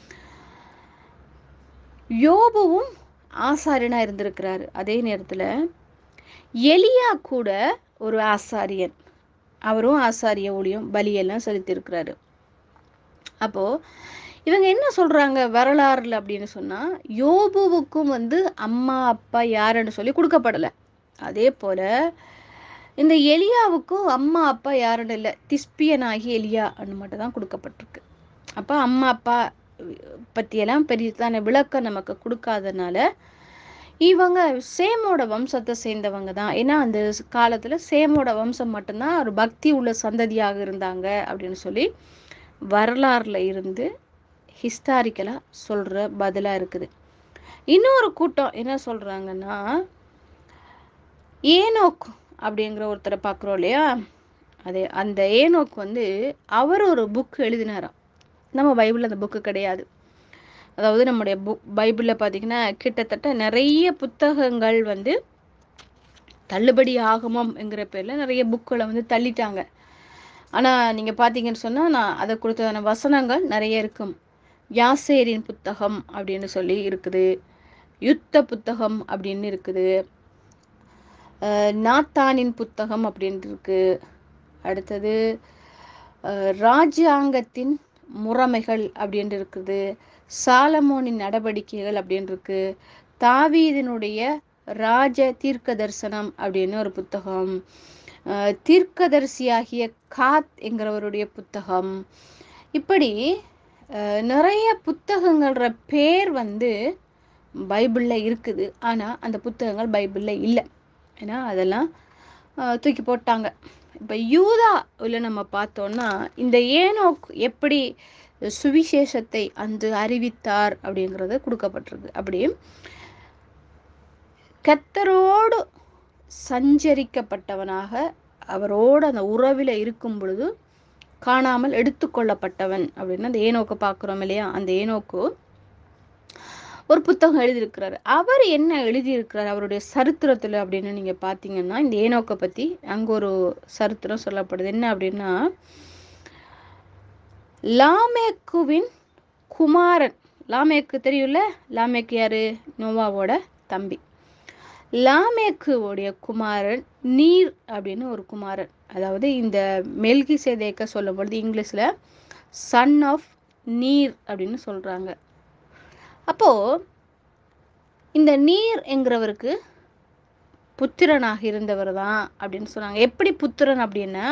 Speaker 1: யோபுவும் ஆசாரியனா இருந்திருக்கிறாரு அதே நேரத்தில் எலியா கூட ஒரு ஆசாரியன் அவரும் ஆசாரிய ஊழியம் பலியெல்லாம் செலுத்தியிருக்கிறாரு அப்போ இவங்க என்ன சொல்றாங்க வரலாறுல அப்படின்னு சொன்னா யோபுவுக்கும் வந்து அம்மா அப்பா யாருன்னு சொல்லி கொடுக்கப்படலை அதே போல இந்த எலியாவுக்கும் அம்மா அப்பா யாருன்னு இல்லை திஸ்பியனாகி எலியான்னு மட்டும் தான் கொடுக்கப்பட்டிருக்கு அப்போ அம்மா அப்பா பற்றியெல்லாம் பெரியதான விளக்கம் நமக்கு கொடுக்காதனால இவங்க சேமோட வம்சத்தை சேர்ந்தவங்க தான் ஏன்னா அந்த காலத்தில் சேமோட வம்சம் மட்டும்தான் ஒரு பக்தி உள்ள சந்ததியாக இருந்தாங்க அப்படின்னு சொல்லி வரலாறுல இருந்து ஹிஸ்டாரிக்கலாக சொல்கிற பதிலாக இருக்குது இன்னொரு கூட்டம் என்ன சொல்கிறாங்கன்னா ஏனோக் அப்படிங்கிற ஒருத்தரை பார்க்குறோம் இல்லையா அதே அந்த ஏனோக் வந்து அவர் ஒரு புக் எழுதினாராம் நம்ம பைபிளில் அந்த புக்கு கிடையாது அதாவது நம்முடைய புக் பைபிளில் பார்த்தீங்கன்னா கிட்டத்தட்ட நிறைய புத்தகங்கள் வந்து தள்ளுபடி ஆகமம் என்கிற பேரில் நிறைய புக்களை வந்து தள்ளிட்டாங்க ஆனால் நீங்கள் பார்த்தீங்கன்னு சொன்னால் நான் அதை கொடுத்ததான வசனங்கள் நிறைய இருக்கும் யாசேரின் புத்தகம் அப்படின்னு சொல்லி இருக்குது யுத்த புத்தகம் அப்படின்னு இருக்குது அஹ் நாத்தானின் புத்தகம் அப்படின்னு இருக்கு அடுத்தது அஹ் ராஜாங்கத்தின் முறைமைகள் அப்படின்னு இருக்குது சாலமோனின் நடவடிக்கைகள் அப்படின்னு இருக்கு தாவீதினுடைய ராஜ தீர்க்க தரிசனம் அப்படின்னு ஒரு புத்தகம் அஹ் தீர்க்கதரிசியாகிய காத் என்கிறவருடைய புத்தகம் இப்படி அஹ், நிறைய புத்தகங்கள்ற பேர் வந்து பைபிளில் இருக்குது ஆனால் அந்த புத்தகங்கள் பைபிளில் இல்லை ஏன்னா அதெல்லாம் அஹ், தூக்கி போட்டாங்க இப்போ யூதாவில் நம்ம பார்த்தோம்னா இந்த ஏனோக் எப்படி சுவிசேஷத்தை அன்று அறிவித்தார் அப்படிங்கிறது கொடுக்கப்பட்டிருக்கு அப்படி கத்தரோடு சஞ்சரிக்கப்பட்டவனாக அவரோடு அந்த உறவில் இருக்கும் பொழுது காணாமல் எடுத்துக்கொள்ளப்பட்டவன் அப்படின்னு அந்த ஏனோக்கை பார்க்குறோம் இல்லையா அந்த ஏனோக்கு ஒரு புத்தகம் எழுதியிருக்கிறாரு அவர் என்ன எழுதியிருக்கிறார் அவருடைய சரித்திரத்தில் அப்படின்னு நீங்கள் பார்த்தீங்கன்னா இந்த ஏனோக்கை பற்றி அங்கே ஒரு சரித்திரம் சொல்லப்படுது என்ன அப்படின்னா லாமேக்குவின் குமாரன் லாமேக்கு தெரியும்ல லாமேக்கு யாரு நோவாவோட தம்பி லாமேக்குவோடைய குமாரன் நீர் அப்படின்னு ஒரு குமாரன் அதாவது இந்த மெல்கி சேதேக்க சொல்லும் பொழுது இங்கிலீஷில் சன் ஆஃப் நீர் அப்படின்னு சொல்கிறாங்க அப்போது இந்த நீர் என்கிறவருக்கு புத்திரனாக இருந்தவர் தான் அப்படின்னு சொன்னாங்க எப்படி புத்திரன் அப்படின்னா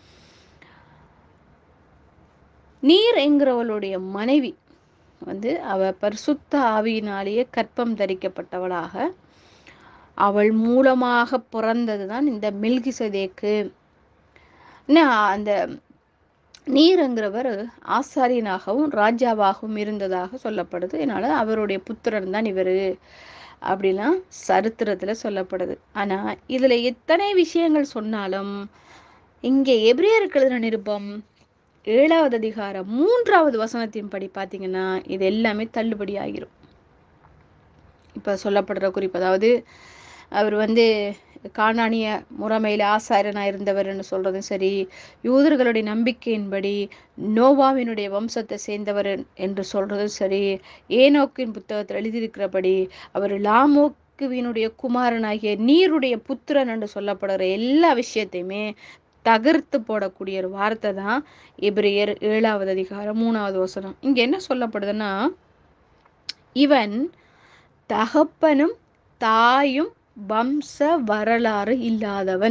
Speaker 1: நீர் என்கிறவளுடைய மனைவி வந்து அவ பரிசுத்த ஆவியினாலேயே கற்பம் தரிக்கப்பட்டவளாக அவள் மூலமாக பிறந்தது தான் இந்த மில்கிசதேக்கு அந்த நீருங்கிறவர் ஆசாரியனாகவும் ராஜாவாகவும் இருந்ததாக சொல்லப்படுது அதனால அவருடைய புத்திரன் தான் இவர் அப்படிலாம் சரித்திரத்தில் சொல்லப்படுது ஆனால் இதில் எத்தனை விஷயங்கள் சொன்னாலும் இங்கே எபிரேயருக்கு எழுதின நிருபம் ஏழாவது அதிகாரம் மூன்றாவது வசனத்தின் படி பார்த்தீங்கன்னா இது எல்லாமே தள்ளுபடி ஆகிரும் இப்போ சொல்லப்படுற குறிப்பு அதாவது அவர் வந்து காணானிய முறைமையில் ஆசாரியனாக இருந்தவர்னு சொல்கிறதும் சரி யூதர்களுடைய நம்பிக்கையின்படி நோவாவினுடைய வம்சத்தை சேர்ந்தவர் என்று சொல்கிறதும் சரி ஏனோக்கின் புத்தகத்தில் எழுதியிருக்கிறபடி அவர் லாமோக்குவினுடைய குமாரனாகிய நீருடைய புத்திரன் என்று சொல்லப்படுற எல்லா விஷயத்தையுமே தகர்த்து போடக்கூடிய ஒரு வார்த்தை தான் எபிரேயர் ஏழாவது அதிகாரம் மூணாவது வசனம் இங்கே என்ன சொல்லப்படுதுன்னா இவன் தகப்பனும் தாயும் வம்ச வரலாறு இல்லாதவன்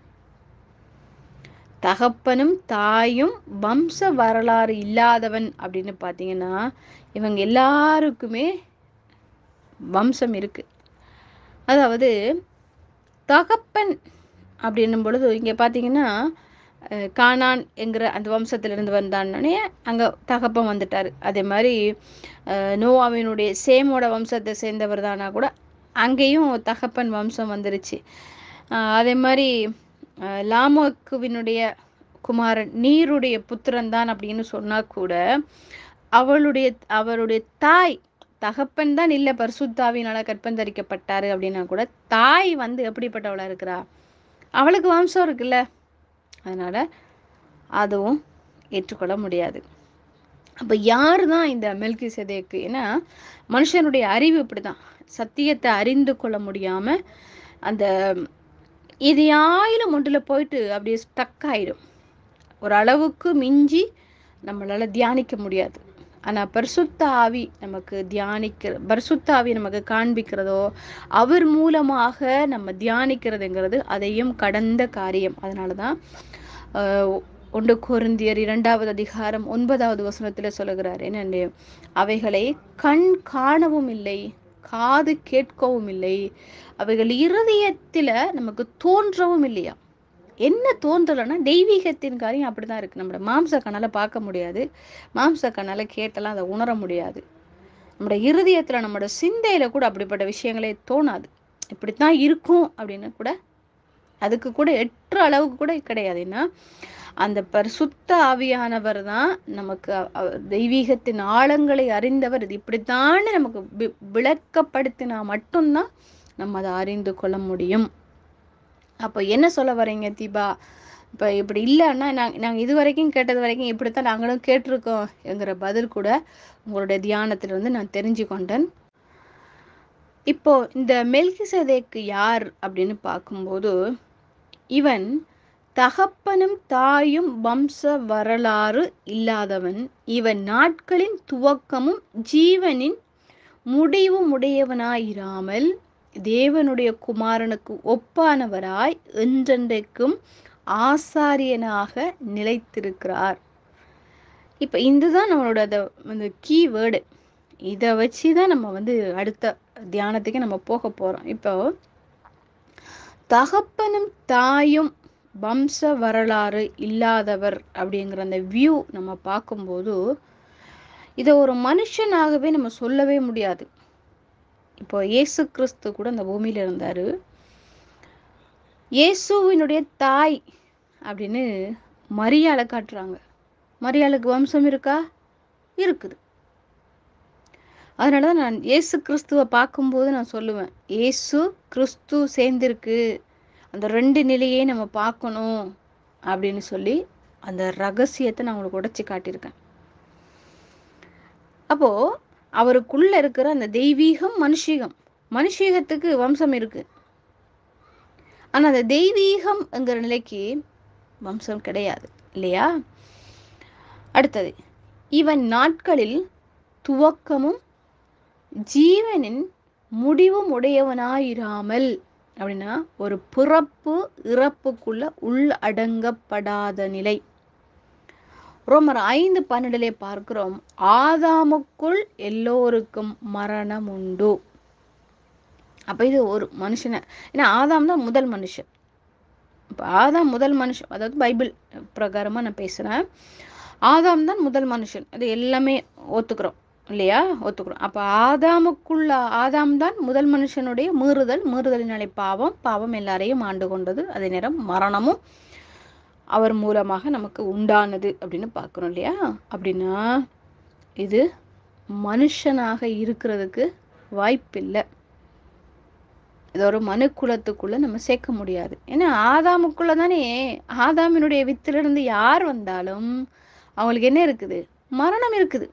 Speaker 1: தகப்பனும் தாயும் வம்ச வரலாறு இல்லாதவன் அப்படின்னு பார்த்தீங்கன்னா இவங்க எல்லாருக்குமே வம்சம் இருக்கு அதாவது தகப்பன் அப்படின்னும் பொழுது இங்கே பார்த்தீங்கன்னா அஹ், கானான் என்கிற அந்த வம்சத்திலிருந்து வந்தானே அங்கே தகப்பன் வந்துட்டார் அதே மாதிரி அஹ், நோவாவினுடைய சேமோட வம்சத்தை சேர்ந்தவர் தானா கூட அங்கேயும் தகப்பன் வம்சம் வந்துருச்சு அஹ், அதே மாதிரி அஹ், லாமோக்குவினுடைய குமாரன் நீருடைய புத்திரன் தான் அப்படின்னு சொன்னா கூட அவளுடைய அவருடைய தாய் தகப்பன் தான் இல்லை பரிசுத்தாவினால கற்பந்தரிக்கப்பட்டாரு அப்படின்னா கூட தாய் வந்து எப்படிப்பட்டவளா இருக்கிறா அவளுக்கு வம்சம் இருக்குல்ல அதனால அதுவும் ஏற்றுக்கொள்ள முடியாது அப்போ யார் தான் இந்த மெல்கி செதேக்கு ஏன்னா மனுஷனுடைய அறிவு இப்படிதான் சத்தியத்தை அறிந்து கொள்ள முடியாம அந்த இது ஆயிலும் ஒன்றில் போயிட்டு அப்படியே ஸ்டக் ஆயிடும் ஒரு அளவுக்கு மிஞ்சி நம்மளால தியானிக்க முடியாது ஆனால் பரிசுத்த ஆவி நமக்கு தியானிக்கிற பரிசுத்த ஆவி நமக்கு காண்பிக்கிறதோ அவர் மூலமாக நம்ம தியானிக்கிறதுங்கிறது அதையும் கடந்த காரியம் அதனால தான் ஆஹ், ஒன்று கொருந்தியர் இரண்டாவது அதிகாரம் ஒன்பதாவது வசனத்தில் சொல்லுகிறார் என்னென்ன அவைகளை கண் காணவும் இல்லை காது கேட்கவும் இல்லை அவைகள் இருதயத்துல நமக்கு தோன்றவும் இல்லையா என்ன தோன்றலைன்னா தெய்வீகத்தின் காரியம் அப்படிதான் இருக்கு நம்மளோட மாம்ச கண்ணால பார்க்க முடியாது மாம்ச கண்ணால கேட்டெல்லாம் அதை உணர முடியாது நம்மளோட இருதயத்துல நம்மளோட சிந்தையில கூட அப்படிப்பட்ட விஷயங்களே தோணாது இப்படித்தான் இருக்கும் அப்படின்னு கூட அதுக்கு கூட எட்டுற அளவுக்கு கூட கிடையாது ஏன்னா அந்த பரிசுத்த ஆவியானவர் தான் நமக்கு அ- அ- தெய்வீகத்தின் ஆழங்களை அறிந்தவர் இது இப்படித்தான் நமக்கு வி- விளக்கப்படுத்தினா மட்டும்தான் நம்ம அதை அறிந்து கொள்ள முடியும் அப்போ என்ன சொல்ல வரீங்க தீபா இப்போ இப்படி இல்லைன்னா நாங்கள் நாங்கள் இது வரைக்கும் கேட்டது வரைக்கும் இப்படித்தான் நாங்களும் கேட்டிருக்கோம் என்கிற பதில் கூட உங்களுடைய தியானத்திலிருந்து நான் தெரிஞ்சு கொண்டேன் இப்போ இந்த மெல்கிசதேக்கு யார் அப்படின்னு பார்க்கும்போது இவன் தகப்பனும் தாயும் வம்ச வரலாறு இல்லாதவன் இவன் நாட்களின் துவக்கமும் ஜீவனின் முடிவும் உடையவனாயிராமல் தேவனுடைய குமாரனுக்கு ஒப்பானவராய் என்றென்றைக்கும் ஆசாரியனாக நிலைத்திருக்கிறார் இப்போ இதுதான் நம்மளோட அந்த அந்த கீவேர்டு இதை வச்சு தான் நம்ம வந்து அடுத்த தியானத்துக்கு நம்ம போக போகிறோம் இப்போ தகப்பனும் தாயும் வம்ச வரலாறு இல்லாதவர் அப்படிங்கிற அந்த வியூ நம்ம பார்க்கும்போது இதை ஒரு மனுஷனாகவே நம்ம சொல்லவே முடியாது இப்போ இயேசு கிறிஸ்து கூட இந்த பூமியில இருந்தாரு இயேசுவினுடைய தாய் அப்படின்னு மரியாதை காட்டுறாங்க மரியாளுக்கு வம்சம் இருக்கா இருக்குது அதனால தான் நான் இயேசு கிறிஸ்துவை பார்க்கும்போது நான் சொல்லுவேன் இயேசு கிறிஸ்து சேர்ந்திருக்கு அந்த ரெண்டு நிலையே நம்ம பார்க்கணும் அப்படின்னு சொல்லி அந்த ரகசியத்தை நான் உங்களுக்கு உடைச்சி காட்டியிருக்கேன் அப்போ அவருக்குள்ள இருக்கிற அந்த தெய்வீகம் மனுஷீகம் மனுஷீகத்துக்கு வம்சம் இருக்கு ஆனா அந்த தெய்வீகம்ங்கிற நிலைக்கு வம்சம் கிடையாது இல்லையா அடுத்தது இவன் நாட்களில் துவக்கமும் ஜீவனின் முடிவும் உடையவனாயிராமல் அப்படின்னா ஒரு பிறப்பு இறப்புக்குள்ள உள்ளடங்கப்படாத நிலை ரோமர் ஐந்து பன்னெண்டிலே பார்க்கிறோம் ஆதாமுக்குள் எல்லோருக்கும் மரணம் உண்டு அப்ப இது ஒரு மனுஷனை ஏன்னா ஆதாம் தான் முதல் மனுஷன் இப்போ ஆதாம் முதல் மனுஷன் அதாவது பைபிள் பிரகாரமா நான் பேசுறேன் ஆதாம் தான் முதல் மனுஷன் அது எல்லாமே ஒத்துக்கிறோம் இல்லையா ஒத்துக்கிறோம் அப்ப ஆதாமுக்குள்ள ஆதாம் தான் முதல் மனுஷனுடைய மீறுதல் மீறுதலினாலே பாவம் பாவம் எல்லாரையும் ஆண்டு கொண்டது அதே நேரம் மரணமும் அவர் மூலமாக நமக்கு உண்டானது அப்படின்னு பார்க்குறோம் இல்லையா அப்படின்னா இது மனுஷனாக இருக்கிறதுக்கு வாய்ப்பில்லை இது ஒரு மனு குலத்துக்குள்ள நம்ம சேர்க்க முடியாது ஏன்னா ஆதாமுக்குள்ள தானே ஆதாமினுடைய வித்திலிருந்து யார் வந்தாலும் அவங்களுக்கு என்ன இருக்குது மரணம் இருக்குது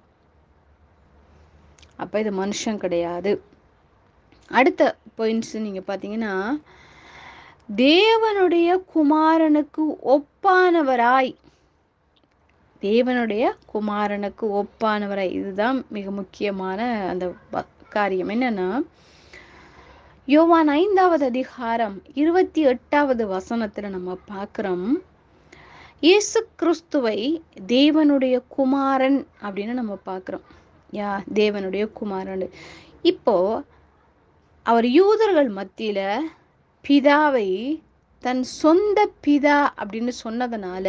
Speaker 1: அப்ப இது மனுஷன் கிடையாது அடுத்த பாயிண்ட்ஸ் நீங்க பாத்தீங்கன்னா தேவனுடைய குமாரனுக்கு ஒப்பானவராய் தேவனுடைய குமாரனுக்கு ஒப்பானவராய் இதுதான் மிக முக்கியமான அந்த வ- காரியம் என்னன்னா யோவான் ஐந்தாவது அதிகாரம் இருபத்தி எட்டாவது வசனத்துல நம்ம பார்க்கிறோம் இயேசு கிறிஸ்துவை தேவனுடைய குமாரன் அப்படின்னு நம்ம பார்க்கிறோம் யா தேவனுடைய குமாரன் இப்போ அவர் யூதர்கள் மத்தியில பிதாவை தன் சொந்த பிதா அப்படின்னு சொன்னதுனால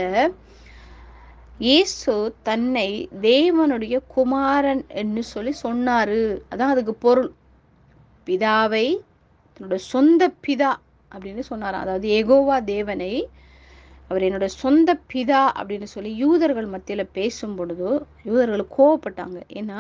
Speaker 1: இயேசு தன்னை தேவனுடைய குமாரன் என்று சொல்லி சொன்னாரு அதான் அதுக்கு பொருள் பிதாவை தன்னோட சொந்த பிதா அப்படின்னு சொன்னாராம் அதாவது எகோவா தேவனை அவர் என்னோட சொந்த பிதா அப்படின்னு சொல்லி யூதர்கள் மத்தியில பேசும் பொழுது யூதர்கள் கோவப்பட்டாங்க ஏன்னா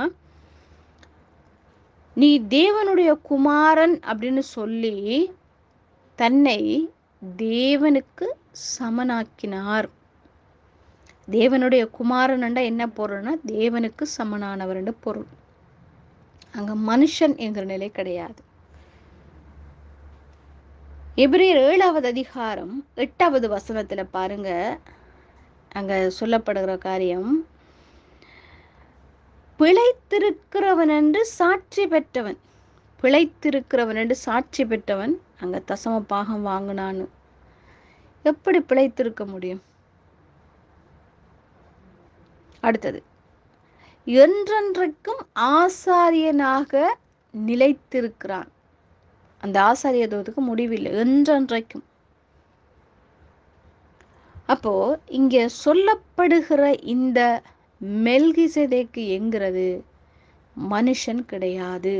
Speaker 1: நீ தேவனுடைய குமாரன் அப்படின்னு சொல்லி தன்னை தேவனுக்கு சமனாக்கினார் தேவனுடைய குமாரன்டா என்ன பொருள்னா தேவனுக்கு சமனானவர்னு பொருள் அங்க மனுஷன் என்கிற நிலை கிடையாது எபிரேயர் ஏழாவது அதிகாரம் எட்டாவது வசனத்துல பாருங்க அங்க சொல்லப்படுகிற காரியம் பிழைத்திருக்கிறவன் என்று சாட்சி பெற்றவன் பிழைத்திருக்கிறவன் என்று சாட்சி பெற்றவன் அங்க தசம பாகம் வாங்கினான்னு எப்படி பிழைத்திருக்க முடியும் அடுத்தது என்றென்றைக்கும் ஆசாரியனாக நிலைத்திருக்கிறான் அந்த ஆசாரியத்துவத்துக்கு முடிவில்லை என்றென்றைக்கும் அப்போ இங்க சொல்லப்படுகிற இந்த மெல்கிசதேக்கு என்கிறது மனுஷன் கிடையாது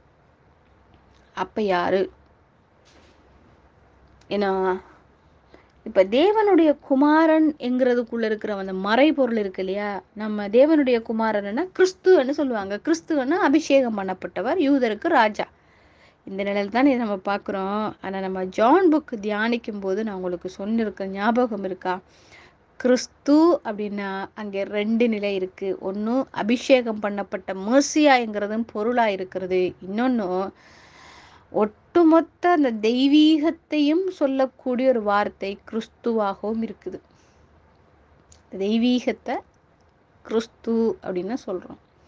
Speaker 1: அப்ப யாரு ஏன்னா இப்ப தேவனுடைய குமாரன் என்கிறதுக்குள்ள இருக்கிற அந்த மறைபொருள் இருக்கு இல்லையா நம்ம தேவனுடைய குமாரன்னா கிறிஸ்துவன்னு சொல்லுவாங்க கிறிஸ்துவன்னா அபிஷேகம் பண்ணப்பட்டவர் யூதருக்கு ராஜா இந்த நிலையில தான் இதை நம்ம பார்க்குறோம் ஆனால் நம்ம ஜான் புக் தியானிக்கும் போது நான் உங்களுக்கு சொன்னிருக்கேன் ஞாபகம் இருக்கா கிறிஸ்து அப்படின்னா அங்கே ரெண்டு நிலை இருக்கு ஒன்று அபிஷேகம் பண்ணப்பட்ட மேசியாங்கிறதும் பொருளாக இருக்கிறது இன்னொன்று ஒட்டுமொத்த அந்த தெய்வீகத்தையும் சொல்லக்கூடிய ஒரு வார்த்தை கிறிஸ்துவாகவும் இருக்குது தெய்வீகத்தை கிறிஸ்து அப்படின்னு சொல்றோம்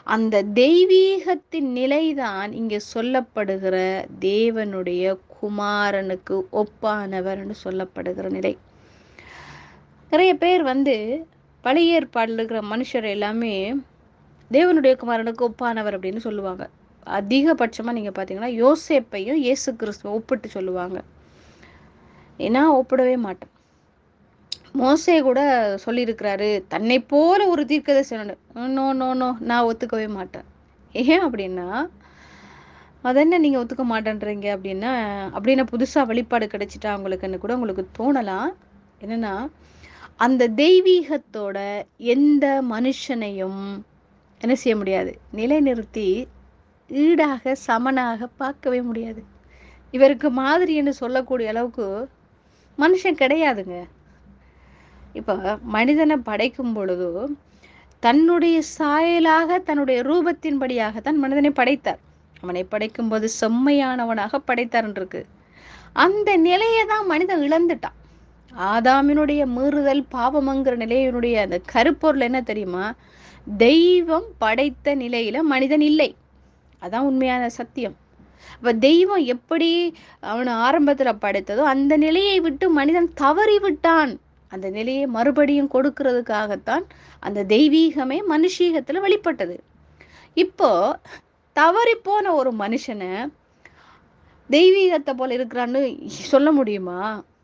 Speaker 1: அந்த தெய்வீகத்தின் நிலைதான் இங்கே சொல்லப்படுகிற தேவனுடைய குமாரனுக்கு ஒப்பானவர்னு சொல்லப்படுகிற நிலை நிறைய பேர் வந்து பழைய ஏற்பாடில் இருக்கிற மனுஷர் எல்லாமே தேவனுடைய குமாரனுக்கு ஒப்பானவர் அப்படின்னு சொல்லுவாங்க அதிகபட்சமாக நீங்கள் பார்த்தீங்கன்னா யோசேப்பையும் இயேசு கிறிஸ்துவை ஒப்பிட்டு சொல்லுவாங்க ஏன்னா ஒப்பிடவே மாட்டேன் மோசே கூட சொல்லியிருக்கிறாரு தன்னை போல ஒரு தீர்க்கதரிசனு நோ நோ நோ நான் ஒத்துக்கவே மாட்டேன் ஏன் அப்படின்னா அதென்ன நீங்கள் ஒத்துக்க மாட்டேன்றீங்க அப்படின்னா அப்படின்னா புதுசாக வெளிப்பாடு கிடைச்சிட்டா உங்களுக்குன்னு கூட உங்களுக்கு தோணலாம் என்னன்னா அந்த தெய்வீகத்தோட எந்த மனுஷனையும் என்ன செய்ய முடியாது நிலைநிறுத்தி ஈடாக சமனாக பார்க்கவே முடியாது இவருக்கு மாதிரி என்று சொல்லக்கூடிய அளவுக்கு மனுஷன் கிடையாதுங்க இப்போ மனிதனை படைக்கும் பொழுது தன்னுடைய சாயலாக தன்னுடைய ரூபத்தின்படியாகத்தான் மனிதனை படைத்தார் அவனை படைக்கும்போது செம்மையானவனாக படைத்தார் இருக்கு அந்த நிலையை தான் மனிதன் இழந்துட்டான் ஆதாமினுடைய மீறுதல் பாவமங்கிற நிலையினுடைய அந்த கருப்பொருள் என்ன தெரியுமா தெய்வம் படைத்த நிலையில மனிதன் இல்லை அதான் உண்மையான சத்தியம் அப்ப தெய்வம் எப்படி அவனை ஆரம்பத்துல படைத்ததோ அந்த நிலையை விட்டு மனிதன் தவறி விட்டான் அந்த நிலையை மறுபடியும் கொடுக்கறதுக்காகத்தான் அந்த தெய்வீகமே மனுஷீகத்துல வெளிப்பட்டது இப்போ தவறி போன ஒரு மனுஷனை தெய்வீகத்தை போல இருக்கிறான்னு சொல்ல முடியுமா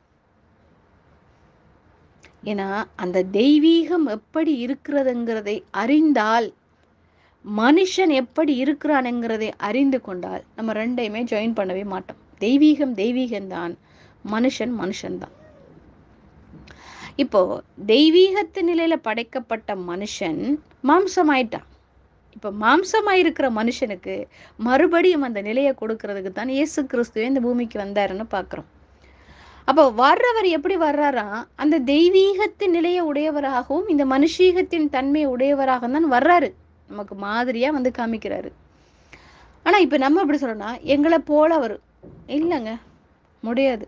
Speaker 1: ஏன்னா அந்த தெய்வீகம் எப்படி இருக்கிறதுங்கிறதை அறிந்தால் மனுஷன் எப்படி இருக்கிறானுங்கிறதை அறிந்து கொண்டால் நம்ம ரெண்டையுமே ஜாயின் பண்ணவே மாட்டோம் தெய்வீகம் தெய்வீகம்தான் மனுஷன் மனுஷன்தான் இப்போ தெய்வீகத்து நிலையில படைக்கப்பட்ட மனுஷன் மாம்சமாயிட்டான் இப்போ மாம்சமாயிருக்கிற மனுஷனுக்கு மறுபடியும் அந்த நிலையை கொடுக்கறதுக்கு தான் இயேசு கிறிஸ்துவே இந்த பூமிக்கு வந்தாருன்னு பார்க்குறோம் அப்போ வர்றவர் எப்படி வர்றாரா அந்த தெய்வீகத்தின் நிலையை உடையவராகவும் இந்த மனுஷீகத்தின் தன்மை உடையவராக தான் வர்றாரு நமக்கு மாதிரியா வந்து காமிக்கிறாரு ஆனா இப்ப நம்ம எப்படி சொல்றோம்னா எங்களை போல அவர் இல்லைங்க முடியாது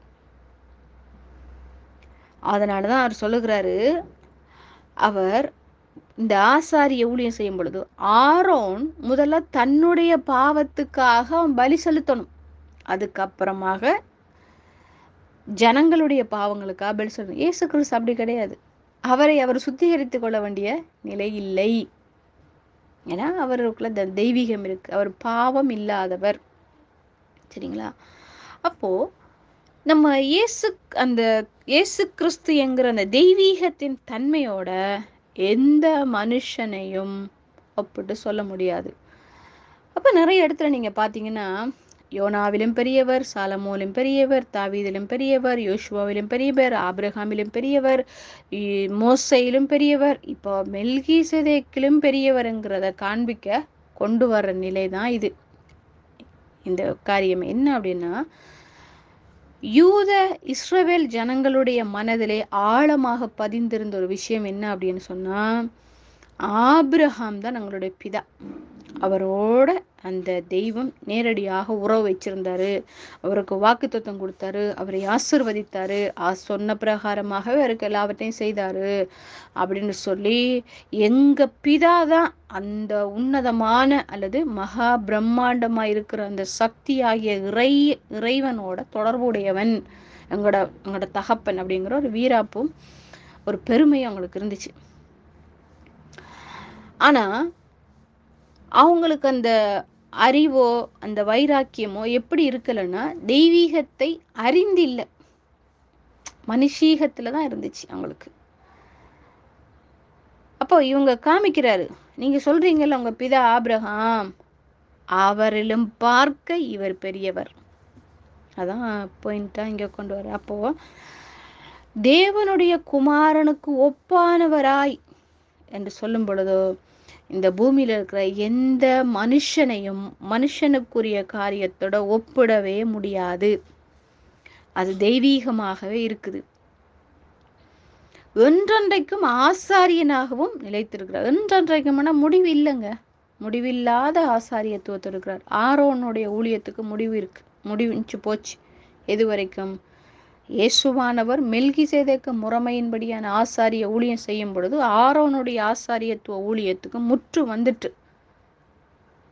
Speaker 1: அதனாலதான் அவர் சொல்லுகிறாரு அவர் இந்த ஆசாரிய ஊழியம் செய்யும் பொழுது ஆரோன் முதல்ல தன்னுடைய பாவத்துக்காக அவன் பலி செலுத்தணும் அதுக்கப்புறமாக ஜனங்களுடைய பாவங்களுக்காக பலி செலுத்தணும் இயேசு கிறிஸ்து அப்படி கிடையாது அவரை அவர் சுத்திகரித்து கொள்ள வேண்டிய நிலை இல்லை ஏன்னா அவருக்குள்ள இந்த தெய்வீகம் இருக்கு அவர் பாவம் இல்லாதவர் சரிங்களா அப்போ நம்ம இயேசு அந்த இயேசு கிறிஸ்து என்கிற அந்த தெய்வீகத்தின் தன்மையோட எந்த மனுஷனையும் ஒப்பிட்டு சொல்ல முடியாது அப்ப நிறைய இடத்துல நீங்க பாத்தீங்கன்னா யோனாவிலும் பெரியவர் சாலமோலும் பெரியவர் தாவீதிலும் பெரியவர் யோசுவாவிலும் பெரியவர் ஆபிரகாமிலும் பெரியவர் இ- மோசையிலும் பெரியவர் இப்போ மெல்கி செதேக்கிலும் பெரியவருங்கிறத காண்பிக்க கொண்டு வர்ற நிலை தான் இது இந்த காரியம் என்ன அப்படின்னா யூத இஸ்ரவேல் ஜனங்களுடைய மனதிலே ஆழமாக பதிந்திருந்த ஒரு விஷயம் என்ன அப்படின்னு சொன்னா ஆபிரகாம் தான் நம்மளுடைய பிதா அவரோட அந்த தெய்வம் நேரடியாக உறவு வச்சிருந்தாரு அவருக்கு வாக்குத்தத்தம் கொடுத்தாரு அவரை ஆசிர்வதித்தாரு ஆ சொன்ன பிரகாரமாகவே அவருக்கு எல்லாவற்றையும் செய்தாரு அப்படின்னு சொல்லி எங்க பிதா தான் அந்த உன்னதமான அல்லது மகா பிரம்மாண்டமா இருக்கிற அந்த சக்தியாகிய இறை இறைவனோட தொடர்புடையவன் எங்களோட எங்களோட தகப்பன் அப்படிங்கிற ஒரு வீராப்பும் ஒரு பெருமையும் அவங்களுக்கு இருந்துச்சு ஆனா அவங்களுக்கு அந்த அறிவோ அந்த வைராக்கியமோ எப்படி இருக்கலைன்னா தெய்வீகத்தை அறிந்தில்ல மனுஷீகத்துல தான் இருந்துச்சு அவங்களுக்கு அப்போ இவங்க காமிக்கிறாரு நீங்க சொல்றீங்கல்ல உங்க பிதா ஆபிரகாம் அவரிலும் பார்க்க இவர் பெரியவர் அதான் பாயிண்டா இங்க கொண்டு வர அப்போ தேவனுடைய குமாரனுக்கு ஒப்பானவராய் என்று சொல்லும் பொழுதோ இந்த பூமியில இருக்கிற எந்த மனுஷனையும் மனுஷனுக்குரிய காரியத்தோட ஒப்பிடவே முடியாது அது தெய்வீகமாகவே இருக்குது என்றென்றைக்கும் ஆசாரியனாகவும் நிலைத்திருக்கிறார் என்றென்றைக்கும்னா முடிவு இல்லைங்க முடிவில்லாத ஆசாரியத்துவத்தில் இருக்கிறார் ஆரோனுடைய ஊழியத்துக்கு முடிவு இருக்கு முடிவிச்சு போச்சு எது வரைக்கும் இயேசுவானவர் மெல்கிசேதேக்கு முறைமையின்படியான ஆசாரிய ஊழியம் செய்யும் பொழுது ஆரோனுடைய ஆசாரியத்துவ ஊழியத்துக்கு முற்று வந்துட்டு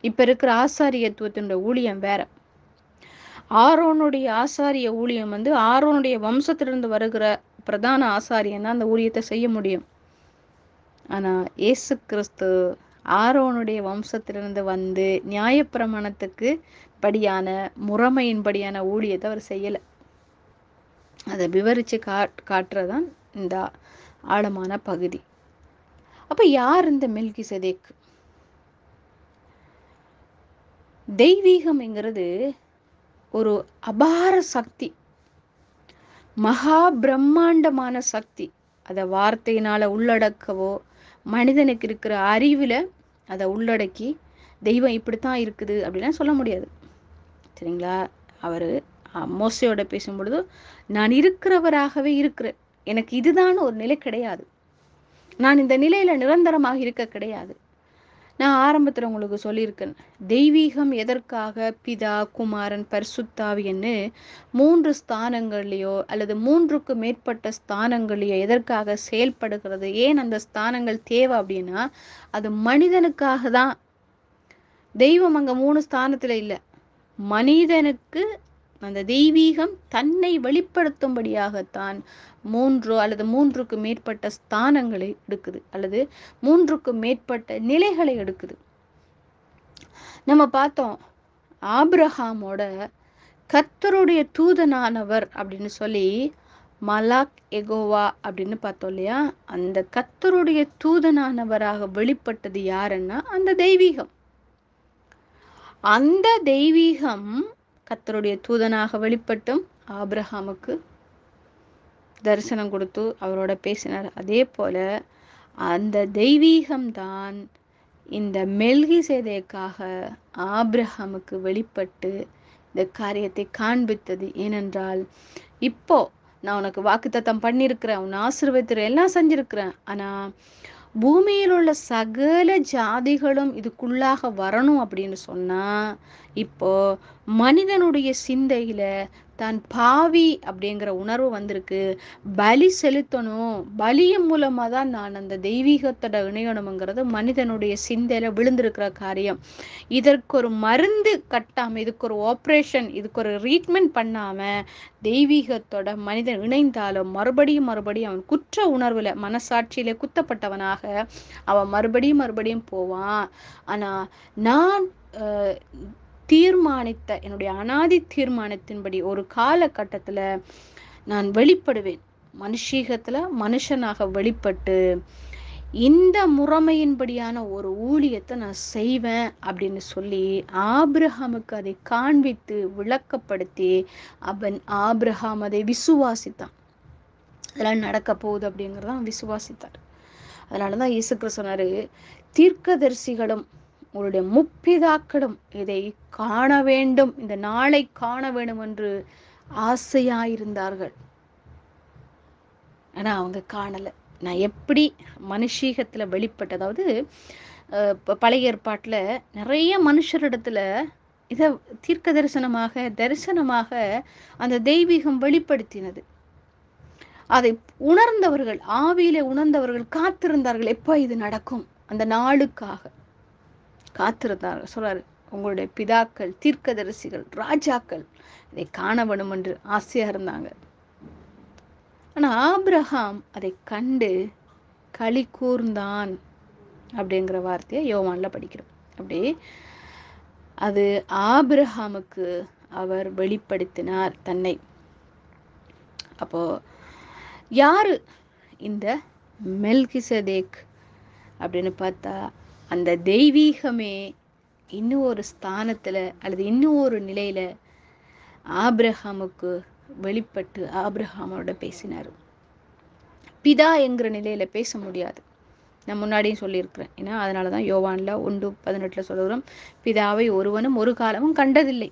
Speaker 1: இப்ப இருக்கிற ஆசாரியத்துவத்தினுடைய ஊழியம் வேற ஆரோனுடைய ஆசாரிய ஊழியம் வந்து ஆரோனுடைய வம்சத்திலிருந்து வருகிற பிரதான ஆசாரியன் தான் அந்த ஊழியத்தை செய்ய முடியும் ஆனா இயேசு கிறிஸ்து ஆரோனுடைய வம்சத்திலிருந்து வந்து நியாயப்பிரமாணத்துக்கு படியான முறைமையின்படியான ஊழியத்தை அவர் செய்யல அதை விவரிச்சு காட் காட்டுறதான் இந்த ஆழமான பகுதி அப்ப யார் இந்த மெல்கி செதேக் தெய்வீகம்ங்கிறது ஒரு அபார சக்தி மகா பிரம்மாண்டமான சக்தி அதை வார்த்தையினால உள்ளடக்கவோ மனிதனுக்கு இருக்கிற அறிவில் அதை உள்ளடக்கி தெய்வம் இப்படித்தான் இருக்குது அப்படிலாம் சொல்ல முடியாது சரிங்களா அவர் மோசையோட பேசும்பொழுது நான் இருக்கிறவராகவே இருக்கிறேன் எனக்கு இதுதான் ஒரு நிலை கிடையாது நான் இந்த நிலையில நிரந்தரமாக இருக்க கிடையாது நான் ஆரம்பத்தில் உங்களுக்கு சொல்லியிருக்கேன் தெய்வீகம் எதற்காக பிதா குமாரன் பரிசுத்தாவின்னு மூன்று ஸ்தானங்கள்லையோ அல்லது மூன்றுக்கு மேற்பட்ட ஸ்தானங்கள்லையோ எதற்காக செயல்படுகிறது ஏன் அந்த ஸ்தானங்கள் தேவை அப்படின்னா அது மனிதனுக்காக தான் தெய்வம் அங்க மூணு ஸ்தானத்துல இல்லை மனிதனுக்கு அந்த தெய்வீகம் தன்னை வெளிப்படுத்தும்படியாகத்தான் மூன்று அல்லது மூன்றுக்கு மேற்பட்ட ஸ்தானங்களை எடுக்குது அல்லது மூன்றுக்கு மேற்பட்ட நிலைகளை எடுக்குது நம்ம பார்த்தோம் ஆபிரஹாமோட கர்த்தருடைய தூதனானவர் அப்படின்னு சொல்லி மலாக் எகோவா அப்படின்னு பார்த்தோம் இல்லையா அந்த கர்த்தருடைய தூதனானவராக வெளிப்பட்டது யாருன்னா அந்த தெய்வீகம் அந்த தெய்வீகம் கர்த்தருடைய தூதனாக வெளிப்பட்டும் ஆபிரஹாமுக்கு தரிசனம் கொடுத்து அவரோட பேசினார் அதே போல அந்த தெய்வீகம்தான் இந்த மெல்கி சேதைக்காக ஆபிரஹாமுக்கு வெளிப்பட்டு இந்த காரியத்தை காண்பித்தது ஏனென்றால் இப்போ நான் உனக்கு வாக்குத்தத்தம் பண்ணியிருக்கிறேன் உன்னை ஆசீர்வதிக்கிறேன் எல்லாம் செஞ்சிருக்கிறேன் ஆனா பூமியில் உள்ள சகல ஜாதிகளும் இதுக்குள்ளாக வரணும் அப்படின்னு சொன்னா இப்போ மனிதனுடைய சிந்தையில தான் பாவி அப்படிங்கிற உணர்வு வந்திருக்கு பலி செலுத்தணும் பலியின் மூலமா தான் நான் அந்த தெய்வீகத்தோட இணையணுங்கிறது மனிதனுடைய சிந்தையில விழுந்திருக்கிற காரியம் இதற்கு ஒரு மருந்து கட்டாம இதுக்கு ஒரு ஆப்ரேஷன் இதுக்கு ஒரு ட்ரீட்மெண்ட் பண்ணாம தெய்வீகத்தோட மனிதன் இணைந்தாலும் மறுபடியும் மறுபடியும் அவன் குற்ற உணர்வுல மனசாட்சியில குத்தப்பட்டவனாக அவன் மறுபடியும் மறுபடியும் போவான் ஆனா நான் அஹ், தீர்மானித்த என்னுடைய அனாதி தீர்மானத்தின்படி ஒரு காலகட்டத்துல நான் வெளிப்படுவேன் மனுஷீகத்துல மனுஷனாக வெளிப்பட்டு இந்த முறைமையின்படியான ஒரு ஊழியத்தை நான் செய்வேன் அப்படின்னு சொல்லி ஆபிரகாமுக்கு அதை காண்பித்து விளக்கப்படுத்தி அவன் ஆபிரகாம் அதை விசுவாசித்தான் அதெல்லாம் நடக்க போகுது அப்படிங்கிறத அவன் விசுவாசித்தார் அதனால தான் இயேசு கிறிஸ்து சொன்னாரு தீர்க்கதரிசிகளும் உங்களுடைய முப்பிதாக்களும் இதை காண வேண்டும் இந்த நாளை காண வேண்டும் என்று ஆசையாயிருந்தார்கள் ஆனா அவங்க காணல நான் எப்படி மனுஷீகத்துல வெளிப்பட்ட அதாவது அஹ், ப- பழைய ஏற்பாட்டுல நிறைய மனுஷரிடத்துல இத தீர்க்க தரிசனமாக தரிசனமாக அந்த தெய்வீகம் வெளிப்படுத்தினது அதை உணர்ந்தவர்கள் ஆவியிலே உணர்ந்தவர்கள் காத்திருந்தார்கள் எப்ப இது நடக்கும் அந்த நாளுக்காக காத்திருந்தார்கள் சொல்றாரு உங்களுடைய பிதாக்கள் தீர்க்கதரிசிகள் ராஜாக்கள் இதை காண வேணும் என்று ஆசையா இருந்தாங்க ஆனா ஆபிரகாம் அதை கண்டு களி கூர்ந்தான் அப்படிங்கிற வார்த்தையை யோவான்ல படிக்கிறோம் அப்படி அது ஆபிரகாமுக்கு அவர் வெளிப்படுத்தினார் தன்னை அப்போ யாரு இந்த மெல்கிசதேக் அப்படின்னு பார்த்தா அந்த தெய்வீகமே இன்னும் ஒரு ஸ்தானத்துல அல்லது இன்னும் ஒரு நிலையில ஆபிரகாமுக்கு வெளிப்பட்டு ஆபிரகாமோட பேசினார் பிதா என்கிற நிலையில பேச முடியாது நான் முன்னாடியும் சொல்லியிருக்கிறேன் ஏன்னா அதனால தான் யோவான்ல ஒன்று பதினெட்டுல சொல்லுகிறோம் பிதாவை ஒருவனும் ஒரு காலமும் கண்டதில்லை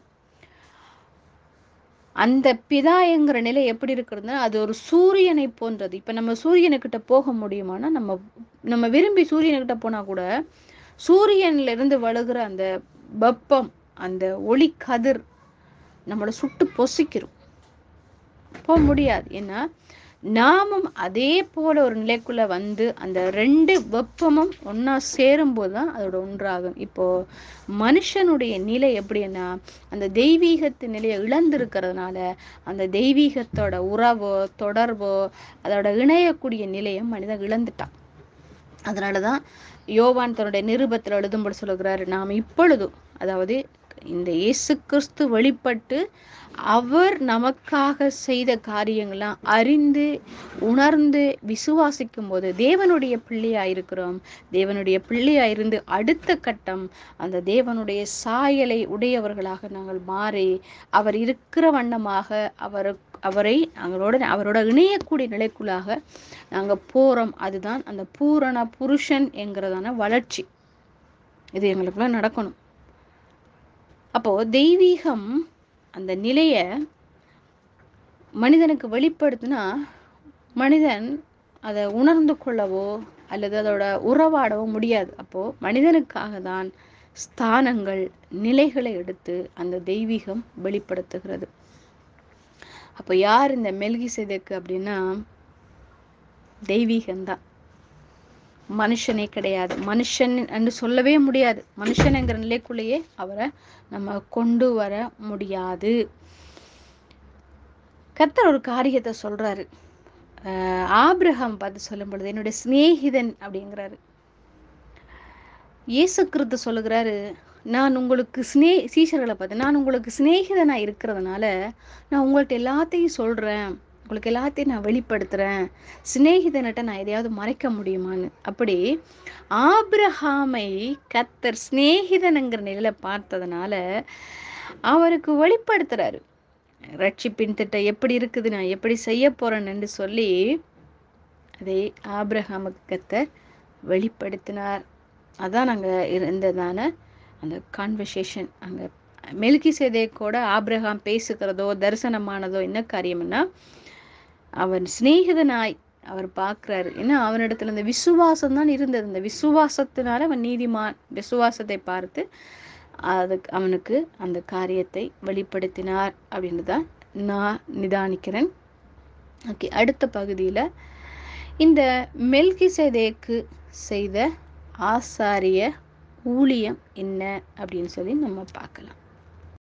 Speaker 1: அந்த பிதா என்கிற நிலை எப்படி இருக்கிறதுனா அது ஒரு சூரியனை போன்றது இப்ப நம்ம சூரியனுக்கிட்ட போக முடியுமானா நம்ம நம்ம விரும்பி சூரியனுக்கிட்ட போனா கூட சூரியன்ல இருந்து வழுகிற அந்த வெப்பம் அந்த ஒளி கதிர் நம்மளை சுட்டு பொசிக்கிறோம் போக முடியாது ஏன்னா நாமும் அதே போல ஒரு நிலைக்குள்ள வந்து அந்த ரெண்டு வெப்பமும் ஒண்ணா சேரும்போது தான் அதோட ஒன்றாகும் இப்போ மனுஷனுடைய நிலை எப்படின்னா அந்த தெய்வீகத்து நிலையை இழந்திருக்கிறதுனால அந்த தெய்வீகத்தோட உறவோ தொடர்போ அதோட இணையக்கூடிய நிலையை மனிதன் இழந்துட்டான் அதனால தான் யோவான் தன்னுடைய நிருபத்தில் எழுதும்படி சொல்லுகிறாரு நாம் இப்பொழுதும் அதாவது இந்த இயேசு கிறிஸ்து வெளிப்பட்டு அவர் நமக்காக செய்த காரியங்கள்லாம் அறிந்து உணர்ந்து விசுவாசிக்கும் போது தேவனுடைய பிள்ளையா இருக்கிறோம் தேவனுடைய பிள்ளையா இருந்து அடுத்த கட்டம் அந்த தேவனுடைய சாயலை உடையவர்களாக நாங்கள் மாறி அவர் இருக்கிற வண்ணமாக அவர் அவரை அவரோட அவரோட இணையக்கூடிய நிலைக்குள்ளாக நாங்கள் போறோம் அதுதான் அந்த பூரண புருஷன் என்கிறதான வளர்ச்சி இது எங்களுக்குள்ள நடக்கணும் அப்போ தெய்வீகம் அந்த நிலைய மனிதனுக்கு வெளிப்படுத்தினா மனிதன் அதை உணர்ந்து கொள்ளவோ அல்லது அதோட உறவாடவோ முடியாது அப்போ மனிதனுக்காக தான் ஸ்தானங்கள் நிலைகளை எடுத்து அந்த தெய்வீகம் வெளிப்படுத்துகிறது அப்போ யார் இந்த மெல்கி செய்தக்கு அப்படின்னா தெய்வீகம்தான் மனுஷனே கிடையாது மனுஷன் என்று சொல்லவே முடியாது மனுஷனுங்கிற நிலைக்குள்ளேயே அவரை நம்ம கொண்டு வர முடியாது கர்த்தர் ஒரு காரியத்தை சொல்றாரு ஆஹ் ஆபிரகாம் பார்த்து சொல்லும் பொழுது என்னுடைய சிநேகிதன் அப்படிங்கிறாரு இயேசு கிறிஸ்து சொல்லுகிறாரு நான் உங்களுக்கு சினே சீஷர்களை பார்த்து நான் உங்களுக்கு சிநேகிதனா இருக்கிறதுனால நான் உங்கள்ட்ட எல்லாத்தையும் சொல்றேன் உங்களுக்கு எல்லாத்தையும் நான் வெளிப்படுத்துறேன் சிநேகிதன்கிட்ட நான் எதையாவது மறைக்க முடியுமான்னு அப்படி ஆபிரஹாமை கத்தர் சிநேகிதனுங்கிற நிலையில பார்த்ததுனால அவருக்கு வெளிப்படுத்துறாரு ரட்சிப்பின் திட்டம் எப்படி இருக்குது நான் எப்படி செய்ய போறேன்னு சொல்லி அதை ஆபிரஹாமுக்கு கத்தர் வெளிப்படுத்தினார் அதான் நாங்கள் இருந்ததான அந்த கான்வர்சேஷன் அங்கே மெல்கி கூட ஆபிரகாம் பேசுகிறதோ தரிசனமானதோ என்ன காரியம்னா அவன் சிநேகிதனாய் அவர் பார்க்குறாரு ஏன்னா அவனிடத்துல இந்த விசுவாசம் தான் இருந்தது இந்த விசுவாசத்தினால அவன் நீதிமான் விசுவாசத்தை பார்த்து அதுக்கு அவனுக்கு அந்த காரியத்தை வெளிப்படுத்தினார் அப்படின்னு தான் நான் நிதானிக்கிறேன் ஓகே அடுத்த பகுதியில் இந்த மெல்கி செய்த ஆசாரிய ஊழியம் என்ன அப்படின்னு சொல்லி நம்ம பார்க்கலாம்